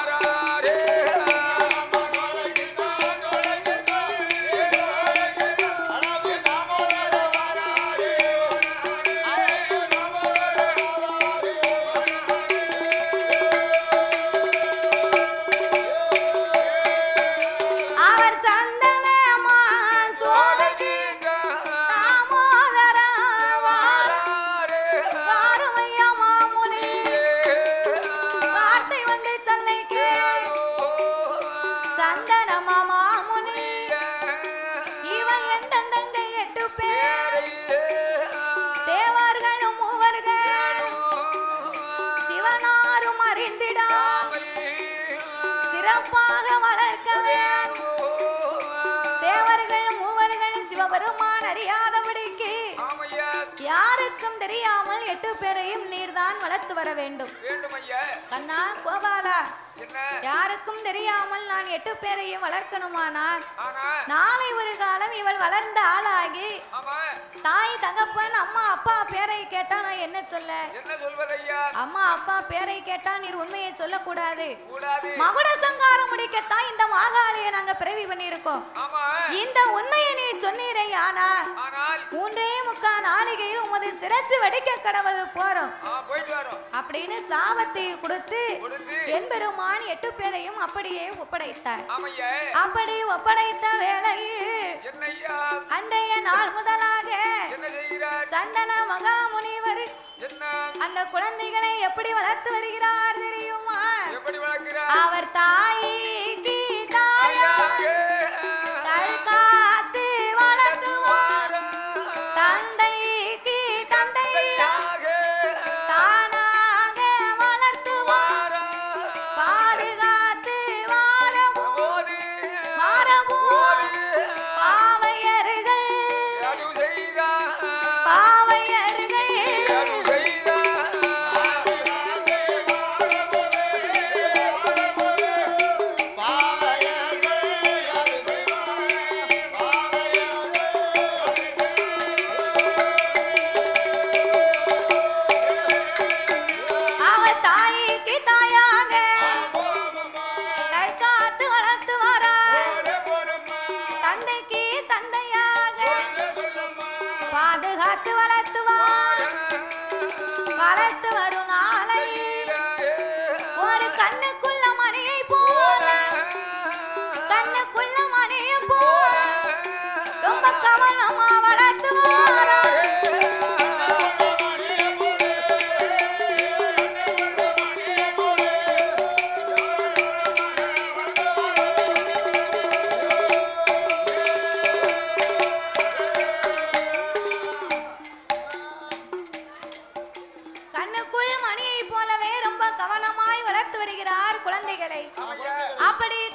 அவர் சந்தனமான் சோலைக்கு தாமோதரன் வாருமையா மாமுனி வார்த்தை வந்து சொல்லைக்கு சந்தனமா மாமுனி இவள் எந்தெந்தங்க எட்டு பேர் தேவர்களும் மூவர்கள் சிவனாரும் அறிந்திடா சிறப்பாக வளர்க்கவே தேவர்கள் மூவர்கள் சிவபெருமான் அறியாதபடிக்கு யாருக்கும் தெரியாமல் எட்டு பேரையும் நீர்தான் வளர்த்து வர வேண்டும் வேண்டும் ஐயா கண்ணா கோபாலா என்ன யாருக்கும் தெரியாமல் நான் எட்டு பேரையும் வளர்க்கணுமானால் ஆனா நாளை ஒரு காலம் இவள் வளர்ந்த ஆளாகி ஆமா தாய் தகப்பன் அம்மா அப்பா பேரை கேட்டா நான் என்ன சொல்ல என்ன சொல்வது ஐயா அம்மா அப்பா பேரை கேட்டா நீர் உண்மையை சொல்லக்கூடாது கூடாது மகுட சங்காரம் முடிக்கத்தான் இந்த மாகாளியை நாங்க பிறவி பண்ணியிருக்கோம் ஆமா இந்த உண்மையை நீ சொன்னீரே ஆனா ஆனால் மூன்றே முக்கா நாளிகையில் உமது சிரசு வெடிக்க கடவது போறோம் ஆ போயிட்டு வரோம் அப்படின்னு சாபத்தை கொடுத்து கொடுத்து என்பெருமான் எட்டு பேரையும் அப்படியே ஒப்படைத்தார் ஆமையா அப்படி ஒப்படைத்த வேளையில் என்ன ஐயா அன்றைய நாள் முதலாக என்ன செய்கிறார் சந்தன மகாமுனிவர் என்ன அந்த குழந்தைகளை எப்படி வளர்த்து வருகிறார் தெரியுமா எப்படி வளர்க்கிறார் அவர் தாய்க்கு தாயாக தற்காத்து வளர்த்துவார் தந்தைக்கு தந்தையாக தானாக வளர்த்துவார் பாதுகாத்து வாரமும் வாரமும் பாவையர்கள் பாவையர்கள் அவர் தாய்க்கு தாயாக தற்காத்து வளர்த்து வரார் தந்தைக்கு தந்தையாக பாதுகாத்து வளர்த்துவார் வளர்த்து வரும் நாளை ஒரு கண்ணுக்குள்ள மணியை போல கண்ணுக்குள்ள மணியை போல ரொம்ப கவனமா வளர்த்துவார் கண்ணுக்குள் மணியை போலவே ரொம்ப கவனமாய் வளர்த்து வருகிறார் குழந்தைகளை அப்படி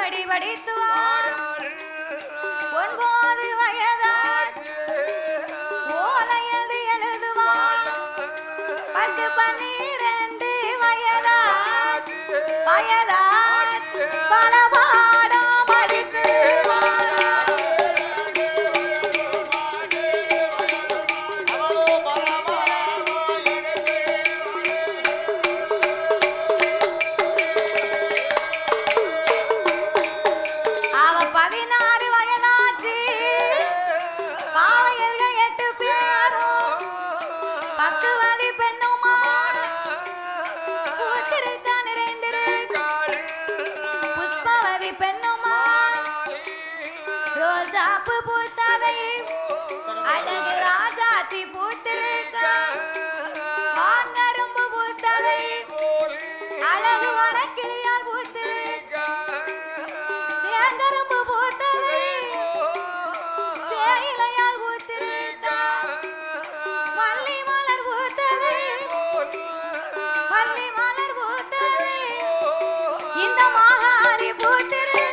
படி படித்து வா ஒன்பது வயதால் ஓலையது எழுதுவான் பத்து பன்னிரண்டு வயதா வயதா பல பாடம் படித்து அவளோ பரமாவோ எடுத்து அவ பதினாறு வயதாச்சு பாவையர்கள் எட்டு பேரும் பக்குவதி பெண்ணுமா பூத்திருக்க நிறைந்திருக்க புஷ்பவதி பெண்ணுமா ரோஜாப்பு பூத்ததை அழகு ராஜாத்தி பூத்திருக்க வான்கரும்பு பூத்ததை அழகு வனக்கிளியால் பூத்திருக்க சேங்கரும்பு பூத்ததை சேயிலையால் பூத்திருக்க மல்லி மலர் பூத்ததை மல்லி மலர் பூத்ததை இந்த மாகாளி பூத்திருக்க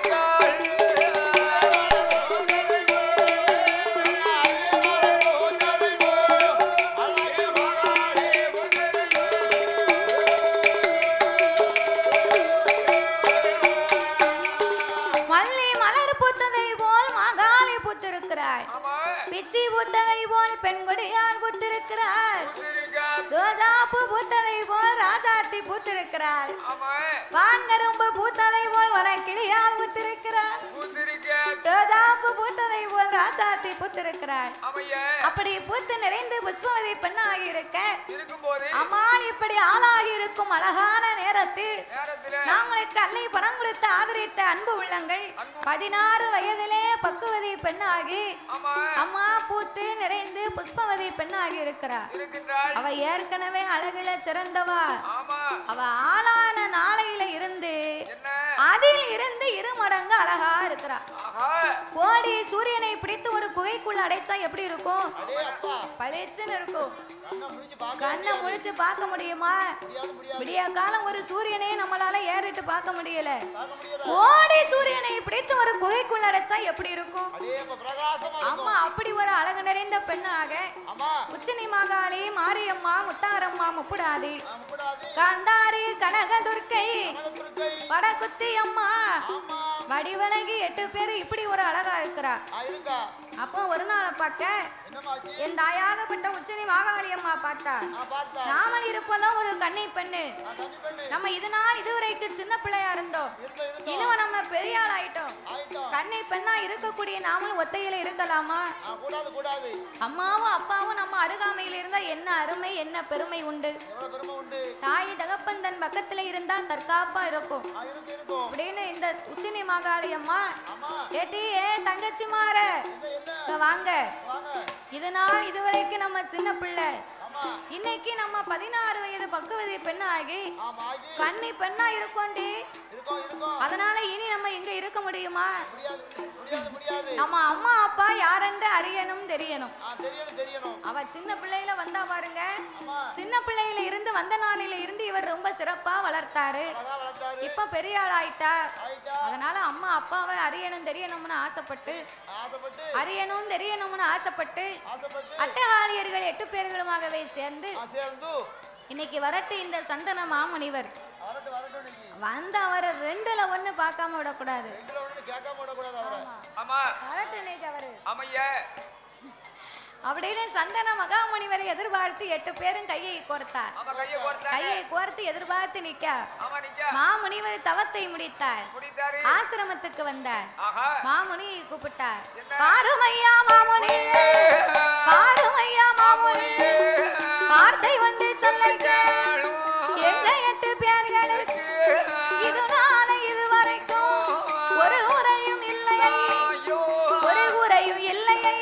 மல்லி மலர் பூத்ததை போல் மாகாளி பூத்திருக்கிறாள் பிச்சி பூத்ததை போல் பெண்கொடியால் பூத்திருக்கிறாள் ரோஜாப்பு பூத்ததை போல் ராஜாத்தி பூத்திருக்கிறாள் வான்கரும்பு பூத்ததை போல் வனக்கிளியால் பூத்திருக்கிறாள் ரோஜாப்பு பூத்ததை போல் ராஜாத்தி பூத்திருக்கிறாள் அப்படி பூத்து நிறைந்து புஷ்பவதி பெண்ணாகி இருக்க இருக்கும்போது அம்மாள் இப்படி ஆளாகி இருக்கும் அழகான நேரத்தில் நேரத்துல நாங்களுக்கு அன்னை பணம் கொடுத்து ஆதரித்த அன்பு உள்ளங்கள் பதினாறு வயதிலே பக்குவதி பெண்ணாகி ஆமா அம்மா பூத்து நிறைந்து புஷ்பவதி பெண்ணாகி இருக்கிறார் இருக்கின்றாள் அவ ஏற்கனவே அழகுல சிறந்தவா ஆமா அவ ஆளான நாளையில இருந்து என்ன அதில் இருந்து இரு மடங்கு அழகா இருக்கிறா ஆஹா கோடி சூரியனை பிடித்து ஒரு குகைக்குள்ள அடைச்சா எப்படி இருக்கும் அடே அப்பா பளிச்சுன்னு இருக்கும் கண்ணை முடிச்சு பார்க்க கண்ணை முழிச்சு பார்க்க முடியுமா முடியாது முடியாது விடிய காலம் ஒரு சூரியனை நம்மளால ஏறிட்டு பார்க்க முடியல பார்க்க முடியாது கோடி சூரியனை பிடித்து ஒரு குகைக்குள்ள அடைச்சா எப்படி இருக்கும் அடே அப்ப பிரகாசமா இருக்கும் அம்மா அப்படி ஒரு அழகு நிறைந்த பெண்ணாக அம்மா உச்சினி மாகாளி மாரியம்மா முத்தாரம்மா முப்புடாதி நாம் கூடாது காந்தாரி கனகதுர்க்கை கனகத்திருக்கை வடகுத்தி அம்மா ஆமா வடிவழகி எட்டு பேரு இப்படி ஒரு அழகா இருக்கிறா ஆ இருக்கா அப்போ ஒரு நாளை பார்க்க என்னமாச்சு என் தாயாகப்பட்ட உச்சினி மாகாளி அம்மா பார்த்தா நான் பார்த்தா நாமல் இருப்பதோ ஒரு கன்னி பெண்ணு நான் கண்ணி பண்ணு நம்ம இது நாள் இதுவரைக்கு சின்ன பிள்ளையா இருந்தோம் இருந்தோம் இருந்தோம் இனிமே நம்ம பெரிய ஆள் ஆயிட்டோம் ஆயிட்டோம் கண்ணி பெண்ணா இருக்கக்கூடிய நாமளும் ஒத்தையில இருக்கலாமா ஆ கூடாது கூடாது அம்மாவும் அப்பாவும் நம்ம அருகாமையில் இருந்தா என்ன அருமை என்ன பெருமை உண்டு எவ்வளவு பெருமை உண்டு தாய் தகப்பன் தன் பக்கத்துல இருந்தா தற்காப்பா இருக்கும் ஆ இருக்கும் இருக்கும் அப்படின்னு இந்த உச்சினி மாகாளி அம்மா ஆமா ஏட்டி ஏ தங்கச்சி மாற என்ன என்ன இங்க வாங்க வாங்க இதனால் இதுவரைக்கும் நம்ம சின்ன பிள்ளை ஆமா இன்னைக்கு நம்ம பதினாறு வயது பக்குவதி பெண்ணாகி ஆமா ஆகி கன்னி பெண்ணா இருக்கோண்டி இருக்கோம் இருக்கோம் அதனால இனி நம்ம இங்க இருக்க முடியுமா முடியாது முடியாது முடியாது நம்ம அம்மா அப்பா யாரென்று அறியணும் தெரியணும் ஆ தெரியணும் தெரியணும் அவ சின்ன பிள்ளையில வந்தா பாருங்க ஆமா சின்ன பிள்ளையில இருந்து வந்த நாளில இருந்து இவர் ரொம்ப சிறப்பா வளர்த்தாரு அழகா வளர்த்தாரு இப்ப பெரிய ஆள் ஆயிட்டா ஆயிட்டா அதனால அம்மா அப்பாவை அறியணும் தெரியணும்னு ஆசைப்பட்டு ஆசைப்பட்டு அறியணும் தெரியணும்னு ஆசைப்பட்டு ஆசைப்பட்டு அட்டகாளியர்கள் எட்டு பேர்களுமாகவே சேர்ந்து ஆ சேர்ந்து இன்னைக்கு வரட்டு இந்த சந்தன மாமுனிவர் வரட்டும் வரட்டும் இன்னைக்கு வந்து அவரை ரெண்டுல ஒண்ணு பார்க்காம விடக்கூடாது ரெண்டுல ஒண்ணு கேட்காம விடக்கூடாது அவரை ஆமா வரட்டு இன்னைக்கு அவரு ஆமையா அப்படின்னு சந்தன மகாமுனிவரை எதிர்பார்த்து எட்டு பேரும் கையை கோர்த்தார் ஆமா கையை கொடுத்தாரு கையை கோர்த்து எதிர்பார்த்து நிக்க ஆமா நிக்க மாமுனிவர் தவத்தை முடித்தார் முடித்தாரு ஆசிரமத்துக்கு வந்தார் ஆஹா மாமுனி கூப்பிட்டார் என்ன? பாருமையா மாமுனி பாருமையா மாமுனி வார்த்தை வந்து சொல்லுங்க எங்க எட்டு பேர்களுக்கு இது நாளை இதுவரைக்கும் ஒரு உரையும் இல்லையே ஒரு உரையும் இல்லையே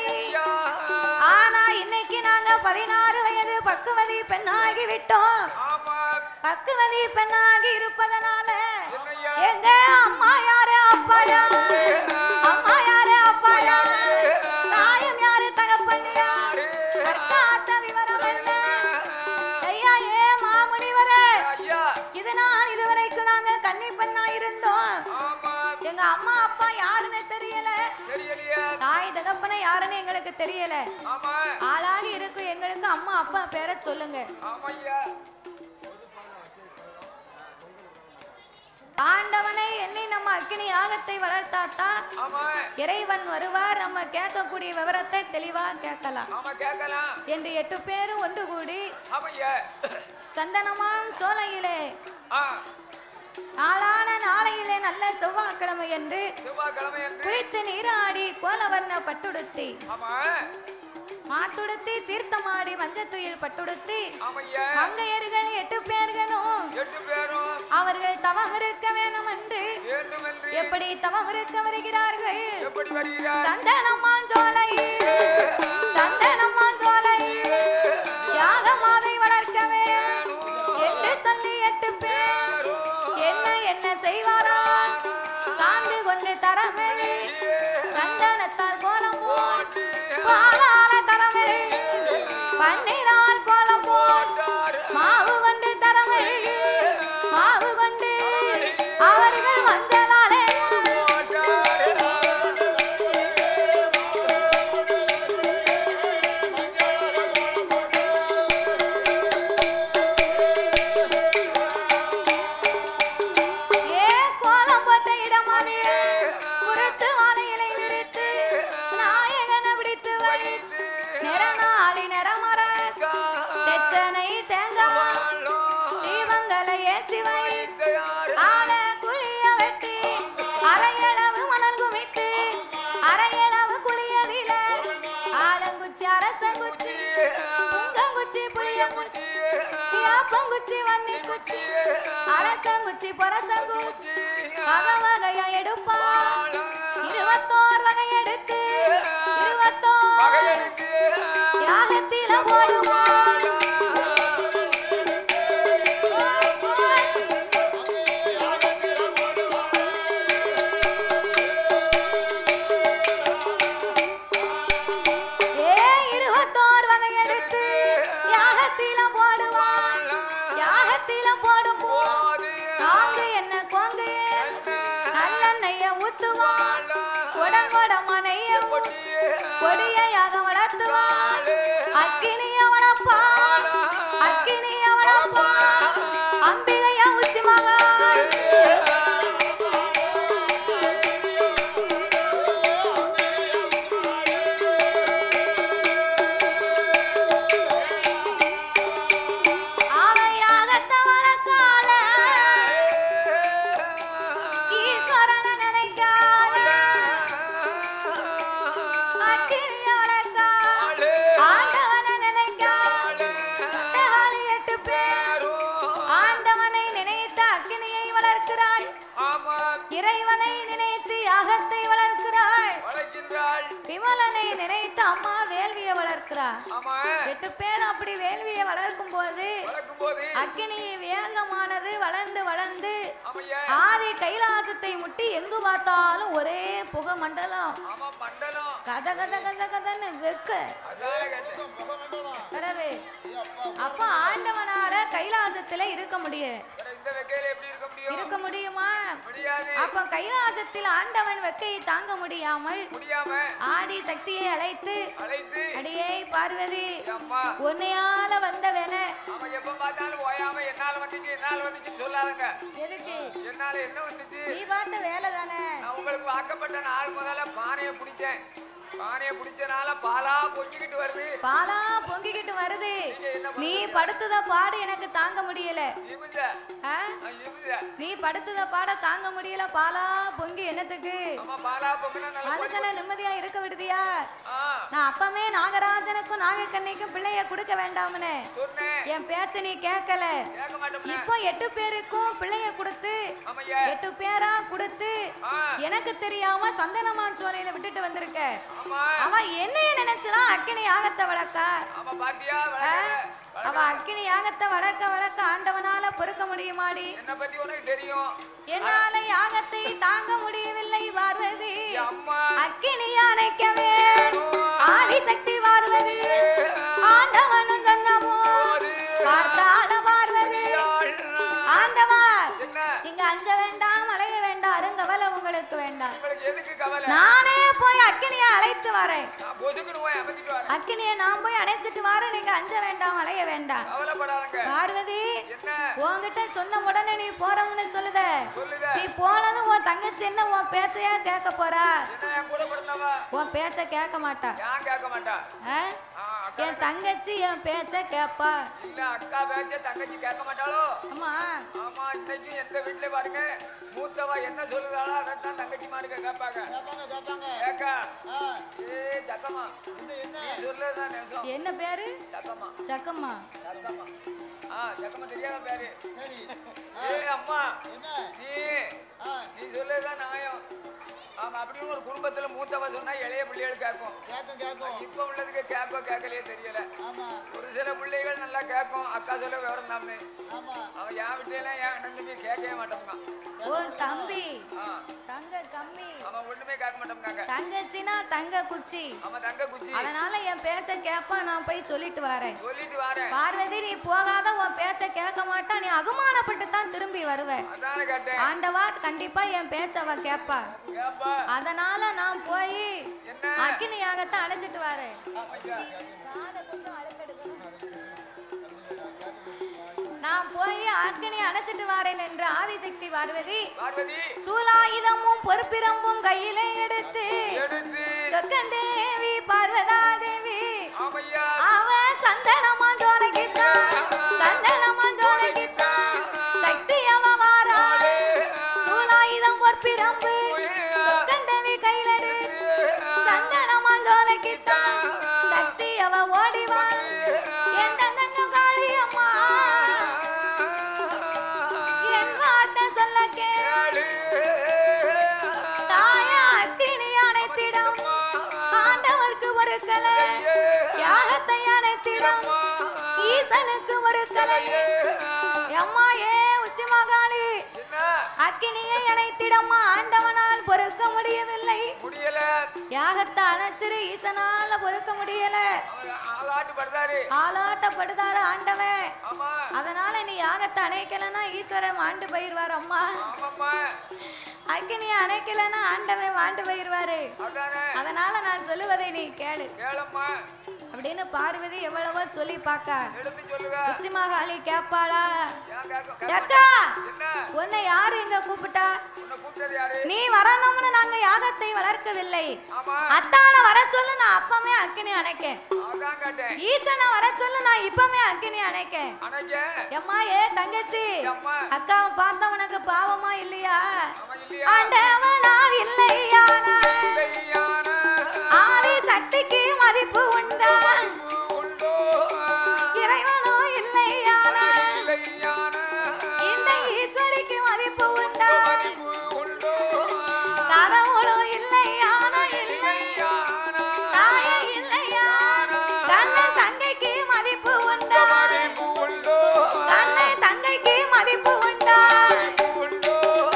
ஆனா இன்னைக்கு நாங்க பதினாறு வயது பக்குவதி பெண்ணாகி விட்டோம் ஆமா பக்குவதி பெண்ணாகி இருப்பதனால என்னய்யா? எங்க அம்மா யாரு அப்பா யாரு அம்மா யாரு அப்பா யாரு தாயும் யாரு தகப்பன் யாரு தற்காத்த விவரம் என்ன ஐயா ஏ மாமுனிவரே ஐயா இதனால் இதுவரைக்கும் நாங்க கன்னி பெண்ணா இருந்தோம் ஆமா எங்க அம்மா அப்பா யாருன்னு தெரியல தெரியலையே தாய் தகப்பனை யாருன்னு எங்களுக்கு தெரியல ஆமா ஆளாகி இருக்கும் எங்களுக்கு அம்மா அப்பா பேரை சொல்லுங்க ஆமையா ஆண்டவனை என்னை நம்ம அக்கினி யாகத்தை வளர்த்தாத்தான் ஆமா இறைவன் வருவார் நம்ம கேட்கக்கூடிய விவரத்தை தெளிவா கேட்கலாம் ஆமா கேட்கலாம் என்று எட்டு பேரும் ஒன்று கூடி ஆமையா சந்தனமான் சோலையிலே ஆ நாளான நாளையிலே நல்ல செவ்வாய்க்கிழமை என்று செவ்வாய்க்கிழமை என்று குளித்து நீராடி கோலவர்ண பட்டுடுத்தி ஆமா மாத்துடுத்தி தீர்த்தமாடி மஞ்சத்துயில் பட்டுடுத்தி ஆமையா மங்கையர்கள் எட்டு பேர்களும் எட்டு பேரும் அவர்கள் தவம் இருக்க வேணும் என்று வேண்டுமென்று எப்படி தவம் இருக்க வருகிறார்கள் எப்படி வருகிறார் சந்தனமான் சோலையில் சந்தனமான் சோலையில் யாகமாதை வளர்க்கவே என்று சொல்லி எட்டு பேர் என்ன என்ன செய்வாரா சான்று கொண்டு தரமில்லை சந்தனத்தால் கோலம் போட்டு பாலால தரமில்லை பன்னீரால் கோலம் போட்டு மாவு கொண்டு தரமில்லை மாவு கொண்டு அவர்கள் மஞ்சளாலே ஏ கோலம் போட்ட இடமாதிரே குருத்து மாலையிலை விரித்து நாயகனை பிடித்து வைத்து நிறநாளி நிறமர தெச்சனை தேங்காய் தீபங்களை ஏற்றி வைத்து ஆள குழிய வெட்டி அரையளவு மணல் குமித்து அரையளவு குழியதில ஆலங்குச்சி அரசங்குச்சி புங்கங்குச்சி புளியங்குச்சி யாப்பங்குச்சி வன்னி குச்சி அரசங்குச்சி பொரசங்குச்சி வகை வகையா எடுப்பான் இருபத்தோர் வகை எடுத்து இருபத்தோர் யாகத்தில போடுவான் ஏ இருபத்தோர் வகை எடுத்து யாகத்தில போடுவான் யாகத்தில போடும் போது நாங்கு என்ன கோங்கு நல்லெண்ணெய ஊத்துவான் கொடங்கொட மனைய கொடியாக வளர்த்துவான் அக்கினிய வளர்ப்பான் அக்கினிய வளர்ப்பான் அம்பிகைய உச்சி மகான் அவையாகத்த வழக்கால ஈஸ்வரனை நினைக்காத அக்கினி வளர்க்காத ஆண்டவனை நினைக்காத அட்டகாளி எட்டு பேர் ஆண்டவனை நினைத்து அக்கினியை வளர்க்கிறாள் இறைவனை நினைத்து யாகத்தை வளர்க்கிறாள் வளர்க்கின்றாள் விமலனை நினைத்து அம்மா வேள்வியை வளர்க்கிறாள் ஆமா எட்டு பேர் அப்படி வேள்வியை வளர்க்கும் போது வளர்க்கும் போது அக்கினி வேகமானது வளர்ந்து வளர்ந்து ஆமையா ஆதி கைலாசத்தை முட்டி எங்கு பார்த்தாலும் ஒரே புகை மண்டலம் ஆமா மண்டலம் கத கத கத கதன்னு வெக்க அதான கேட்டேன் முகமண்டலம் பிறகு ஏ அப்பா அப்ப ஆண்டவனால கைலாசத்துல இருக்க முடியும் வேற இந்த வெக்கையில எப்படி இருக்க முடியும் இருக்க முடியுமா முடியாது அப்ப கைலாசத்தில் ஆண்டவன் வெக்கையை தாங்க முடியாமல் முடியாம ஆதி சக்தியை அழைத்து அழைத்து அடியே பார்வதி ஏ அம்மா உன்னையால வந்தவன அவன் எப்ப பார்த்தாலும் ஓயாம என்னால வந்துச்சு என்னால வந்துச்சுன்னு சொல்லாதங்க எதுக்கு என்னால என்ன வந்துச்சு நீ பார்த்த வேலை தானே நான் உங்களுக்கு வாக்கப்பட்ட நாள் முதல்ல பானையை பிடிச்சேன் பானையை பிடிச்சனால பாலா பொங்கிக்கிட்டு வருது பாலா பொங்கிக்கிட்டு வருது நீங்க என்ன நீ படுத்துத பாடு எனக்கு தாங்க முடியல இமுச ஆ? இமுச நீ படுத்துத பாட தாங்க முடியல பாலா பொங்கி என்னத்துக்கு அம்மா பாலா பொங்குனா நல்லா மனுஷனை நிம்மதியா இருக்க விடுதியா ஆ நான் அப்பமே நாகராஜனுக்கும் நாகக்கண்ணிக்கும் பிள்ளைய கொடுக்க வேண்டாம்னு சொன்னேன் என் பேச்ச நீ கேட்கல கேட்க மாட்டோம்ல இப்போ எட்டு பேருக்கும் பிள்ளைய கொடுத்து ஆமையா எட்டு பேரா கொடுத்து ஆ எனக்கு தெரியாம சந்தனமான் சோலையில விட்டுட்டு வந்திருக்க ஆமா அவன் என்னைய நினைச்சலாம் அக்கினி யாகத்தை வளர்க்க ஆமா பாத்தியா ஆ? வளர்க்கல. அவ அக்கினி யாகத்தை வளர்க்க வளர்க்க ஆண்டவனால பொறுக்க முடியுமாடி என்ன பத்தி உனக்கு தெரியும் என்னால யாகத்தை தாங்க முடியவில்லை பார்வதி ஏ அம்மா அக்கினி அணைக்கவே ஆதிசக்தி பார்வதி ஆண்டவனும் சொன்னமோ பார்த்தால பார்வதி ஆண்டவா என்ன இங்க அஞ்ச வேண்டாம் அலைய வேண்டாம் அருங்கவலை உங்களுக்கு வேண்டாம் வேண்டாம் உங்களுக்கு எதுக்கு கவலை நானே போய் அக்கினியை அழைத்து வரேன் நான் பொசுக்குன்னு போய் அமைச்சிட்டு வரேன் அக்கினியை நான் போய் அணைச்சிட்டு வரேன் நீங்க அஞ்ச வேண்டாம் அலைய வேண்டாம் கவலைப்படாதங்க பார்வதி என்ன உன்கிட்ட சொன்ன உடனே நீ போறோம்னு சொல்லுத சொல்லுங்க நீ போனதும் உன் தங்கச்சி என்ன உன் பேச்சையா கேட்க போறா என்ன என் கூட பிறந்தவா உன் பேச்ச கேட்க மாட்டா ஏன் கேட்க மாட்டா ஆ? ஆ, அக்கா என் தங்கச்சி என் பேச்ச கேப்பா இல்ல அக்கா பேச்ச தங்கச்சி கேட்க மாட்டாளோ ஆமா ஆமா இன்னைக்கு எந்த வீட்ல பாருங்க மூத்தவா என்ன சொல்லுதாளோ அதான் தங்கச்சி மாருக்க கேட்பாங்க கேட்பாங்க கேட்பாங்க ஏக்கா ஆ, ஏ சத்தமா என்ன என்ன நீ சொல்லுதான் நேசம் என்ன பேரு சத்தமா சக்கம்மா சத்தமா ஆ சத்தமா தெரியாத பேரு சரி ஏ அம்மா என்ன நீ ஆ, நீ சொல்லுதான் நியாயம் ஆமா அப்படின்னு ஒரு குடும்பத்துல மூத்தவ சொன்னா இளைய பிள்ளைகள் கேட்கும் கேட்கும் கேட்கும் இப்ப உள்ளதுக்கு கேட்கோ கேட்கலையே தெரியல ஆமா ஒரு சில பிள்ளைகள் நல்லா கேட்கும் அக்கா சொல்ல விவரம் தாமே ஆமா அவன் என் வீட்டையெல்லாம் என் அண்ணன் தம்பி கேட்கவே மாட்டோம்ங்க ஓ தம்பி ஆ தங்க கம்மி அவன் ஒண்ணுமே கேட்க மாட்டோம்காங்க தங்கச்சினா தங்க குச்சி அவன் தங்க குச்சி அதனால என் பேச்ச கேப்பா நான் போய் சொல்லிட்டு வரேன் சொல்லிட்டு வாரேன் பார்வதி நீ போகாத உன் பேச்ச கேட்க மாட்டா நீ அகுமானப்பட்டு தான் திரும்பி வருவ அதானே கேட்டேன் ஆண்டவா கண்டிப்பா என் பேச்ச அவ கேப்பா கேப்பா அதனால நான் போய் என்ன அக்கினி யாகத்தை அணைச்சிட்டு வரேன் ஆமாய்யா. காதை கொஞ்சம் அழுத்தெடுக்கணும். நான் போய் அக்கினி அணைச்சிட்டு வரேன் என்று ஆதிசக்தி பார்வதி பார்வதி சூலாயுதமும் பொறுப்பிரம்பும் கையிலே எடுத்து எடுத்து சொக்கண்டேவி பார்வதா தேவி ஆமையா அவ சந்தனமா ஜோலகித்தான் சந்தனமா ஜோலகித்தான் சக்தி அவ வாரா சூலாயுதம் பொற்பிரம்பு சொக்கண்டேவி கையிலடு சந்தனமா ஜோலகித்தான் சக்தி அவ ஓடிவா என் தங்கங்க காளியம்மா என் வார்த்தை சொல்ல கே தாயா அத்தினி அனைத்திடம் ஆண்டவர்க்கு ஒரு கலை யாகத்தை அனைத்திடம் ஈசனுக்கு ஒரு கலை அம்மா ஏ உச்சி மகாளி என்ன அக்கினியை அணைத்திடம்மா ஆண்டவனால் பொறுக்க முடியவில்லை முடியல யாகத்தை அணைச்சிரு ஈசனால பொறுக்க முடியல அவன் ஆளாட்டு படுதாரு ஆளாட்டப்படுதாரு ஆண்டவன் ஆமா அதனால நீ யாகத்தை அணைக்கலன்னா ஈஸ்வரன் மாண்டு போயிருவார் அம்மா ஆமாம்மா அக்கினியை அணைக்கலன்னா ஆண்டவன் மாண்டு போயிருவாரு அதானே அதனால நான் சொல்லுவதை நீ கேளு கேளம்மா அப்படின்னு பார்வதி எவ்வளவோ சொல்லி பாக்கா எடுத்து சொல்லுங்க உச்சி மகாளி கேப்பாளா ஏன் கேட்க கேட்க அக்கா என்ன உன்னை யாரு இங்க கூப்பிட்டா உன்னை கூப்பிட்டது யாரு நீ வரணும்னு நாங்க யாகத்தை வளர்க்கவில்லை ஆமா அத்தான வர சொல்லு நான் அப்பமே அக்கினி அணைக்கேன் அதான் கேட்டேன் ஈசனை வர சொல்லு நான் இப்பமே அக்கினி அணைக்கேன் அன்னைக்கு எம்மா ஏ தங்கச்சி அம்மா அக்காவை பார்த்தா உனக்கு பாவமா இல்லையா அவன் இல்லையா ஆண்டவனார் இல்லையானா இல்லையான ஆதி சக்திக்கு மதிப்பு உண்டா உண்டோ இறைவனோ இல்லையானா இல்லையான இந்த ஈஸ்வரிக்கு மதிப்பு உண்டா மதிப்பு உண்டோ கடவுளும் இல்லையானா இல்லை இல்லையான தாயே இல்லையா கண்ணை தங்கைக்கு மதிப்பு உண்டா மதிப்பு உண்டோ கண்ணை தங்கைக்கு மதிப்பு உண்டா மதிப்பு உண்டோ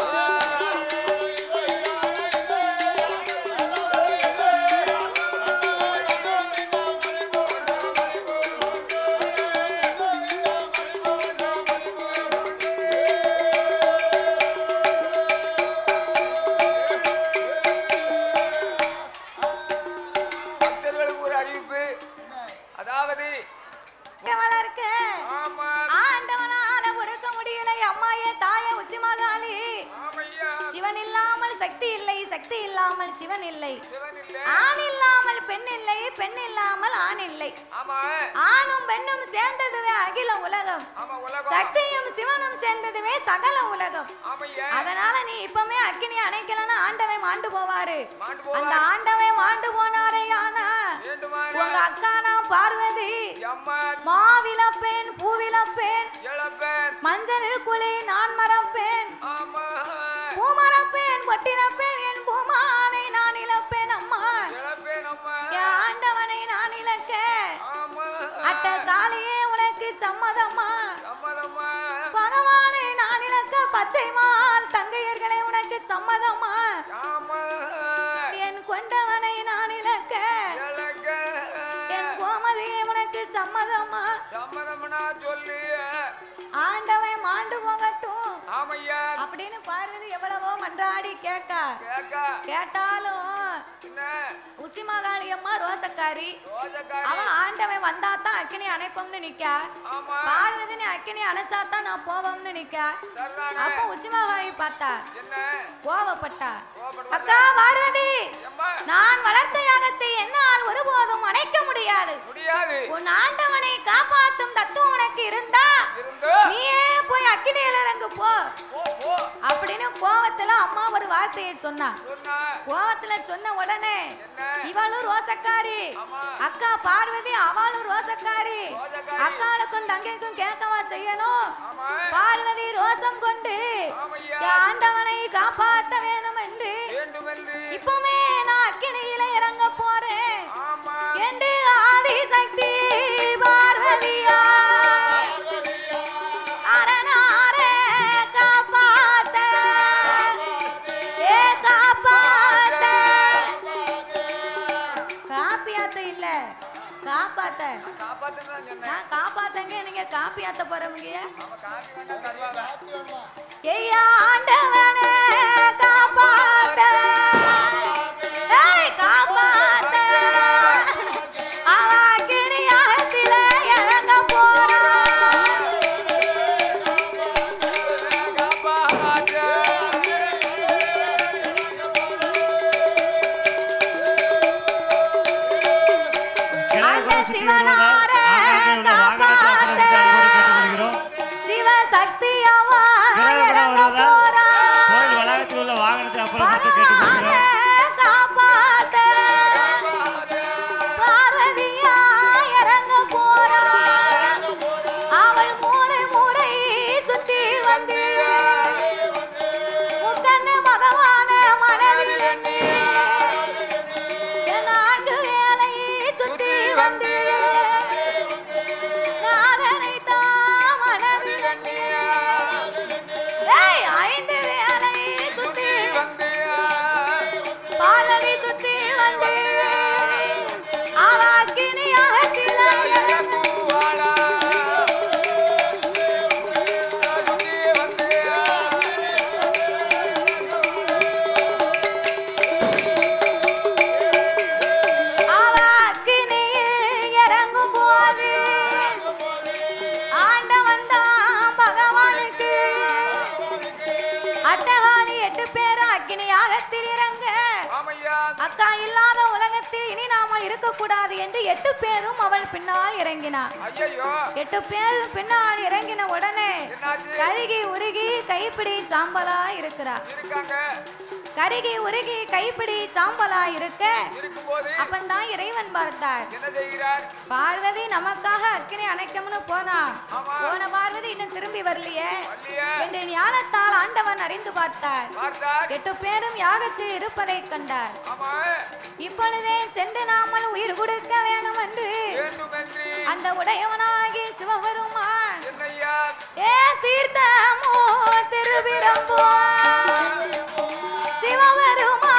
பக்தர்களுக்கு ஒரு அறிவிப்பு அதாவது வளர்க்க ஆமா ஆண்டவனால பொறுக்க முடியல அம்மாயே தாயே உச்சி மகாளி ஆமையா சிவன் இல்லாமல் சக்தி இல்லை சக்தி இல்லாமல் சிவன் இல்லை சிவன் இல்ல ஆண் இல்லாமல் பெண் இல்லை பெண் இல்லாமல் ஆண் இல்லை ஆமா ஆணும் பெண்ணும் சேர்ந்ததுவே அகில உலகம் ஆமா உலகம் சக்தியும் சிவனும் சேர்ந்ததுவே சகல உலகம் ஆமையா அதனால நீ இப்பமே அக்கினி அணைக்கலன்னா ஆண்டவன் மாண்டு போவாரு மாண்டு அந்த போவா ஆண்டவன் மாண்டு போனாரே ஆனா வேண்டுமான உங்க அக்கானா பார்வதி அம்மா மாவிளப்பேன் பூவிளப்பேன் இளப்பேன் மஞ்சள் குழி நான் மறப்பேன் ஆமா பூமரப்பேன் கொட்டினப்பேன் என் பூமானை நான் இழப்பேன் அம்மா இளப்பேன் அம்மா என் ஆண்டவனை நான் இழக்க ஆமா அட்ட காளியே உனக்கு சம்மதம்மா சம்மதம்மா பகவானை நான் இழக்க பச்சை மால் தங்கையர்களே உனக்கு சம்மதம்மா ஆமா என் கொண்டவனை நான் இழக்க இளக்க என் கோமதியை உனக்கு சம்மதம்மா சம்மதம்னா சொல்லு ஆண்டவன் மாண்டு போகட்டும் ஆமையா அப்படின்னு பார்வதி எவ்வளவு எவ்வளவோ மன்றாடி கேட்க கேக்க கேட்டாலும் என்ன உச்சி மகாளி அம்மா ரோசக்காரி ரோஜக்காரி அவன் ஆண்டவன் வந்தா தான் அக்கினி அணைப்போம்னு நிக்க ஆமா பார்வதினி அக்கினி அணைச்சா தான் நான் போவோம்னு நிக்க சரிதானே அப்போ உச்சி மகாளி பார்த்தா என்ன கோவப்பட்டா கோபப்படுவாங்க. அக்கா பார்வதி எம்மா நான் வளர்த்த யாகத்தை என்னால் ஒருபோதும் அணைக்க முடியாது முடியாது உன் ஆண்டவனை காப்பாத்தும் தத்துவம் உனக்கு இருந்தா இருந்து நீயே போய் அக்கினியில இறங்கு போ போ போ அப்படின்னு கோவத்துல அம்மா ஒரு வார்த்தையை சொன்னா சொன்னா கோவத்துல சொன்ன உடனே என்ன இவளும் ரோசக்காரி ஆமா அக்கா பார்வதி அவளும் ரோசக்காரி ரோசக்காரி. அக்காளுக்கும் தங்கைக்கும் கேட்கவா செய்யணும் ஆமா பார்வதி ரோசம் கொண்டு ஆமையா என் ஆண்டவனை காப்பாத்த வேணும் என்று வேண்டுமென்று இப்பவுமே நான் அக்கினியில இறங்க போறேன் ஆமா என்று ஆதிசக்தி பார்வதியா அரணாரே காப்பாத்த ஏ காப்பாத்த காப்பியாத்த இல்ல காப்பாத்த காப்பாத்துன்னு தான் சொன்னேன் நான் காப்பாத்தங்க நீங்க காப்பியாத்த போறவங்க அவன் காப்பி வேண்டாம் தருவாங்க ஐயா ஆண்டவனே காப்பாத்த ஏய் காப்பாத்த அவ கிணியாகத்தில இறங்க போறான் காப்பாற்று அந்த சிவனாரே காப்பாத்த சிவசக்தியவா இறங்க போறான் கோயில் வளாகத்தில் உள்ள வாகனத்தை அப்புறம் மட்டும் பகவானே கேட்டுக்கொள்கிறோம் காப்பாத்த பார்வதியா இறங்க போறான் அவள் மூணு முறை சுத்தி வந்து முக்கண்ணு பகவான மனதில் எண்ணி என் நான்கு வேலையை சுத்தி வந்து நாதனை தான் மனதில் எண்ணி ஏய், ஐந்து வேலையை சுத்தி வந்து பார்வதி சுத்தி வந்து அவ அக்கினியாகத்தில இறங்கு இறங்குவாளா சுத்தி வந்து அவ அக்கினியில் இறங்கும் போது ஆண்டவன் தான் பகவானுக்கு அட்டகாலி எட்டு பேரும் அக்கினி யாகத்தில் இறங்க ஆமையா அக்கா இல்லாத உலகத்தில் இனி நாம இருக்கக்கூடாது என்று எட்டு பேரும் அவள் பின்னால் இறங்கினார் ஐயையோ எட்டு பேரும் பின்னால் இறங்கின உடனே என்னாச்சு கருகி உருகி கைப்பிடி சாம்பலா இருக்கிறார் இருக்காங்க கருகி உருகி கைப்பிடி சாம்பலா இருக்க இருக்கும்போது அப்பந்தான் இறைவன் பார்த்தார் என்ன செய்கிறார் பார்வதி நமக்காக அக்கினி அணைக்கம்னு போனா ஆமா. போன பார்வதி இன்னும் திரும்பி வரலையே வள்ளிய என்று ஞானத்தால் ஆண்டவன் அறிந்து பார்த்தார் பார்த்தார் எட்டு பேரும் யாகத்தில் இருப்பதை கண்டார் ஆமா இப்பொழுதே சென்று நாமல் உயிர் கொடுக்க வேணும் என்று வேண்டுமென்று அந்த உடையவனாகி சிவபெருமான் என்னையா ஏ தீர்த்தமோ திருவிரம்போ சிவபெருமான்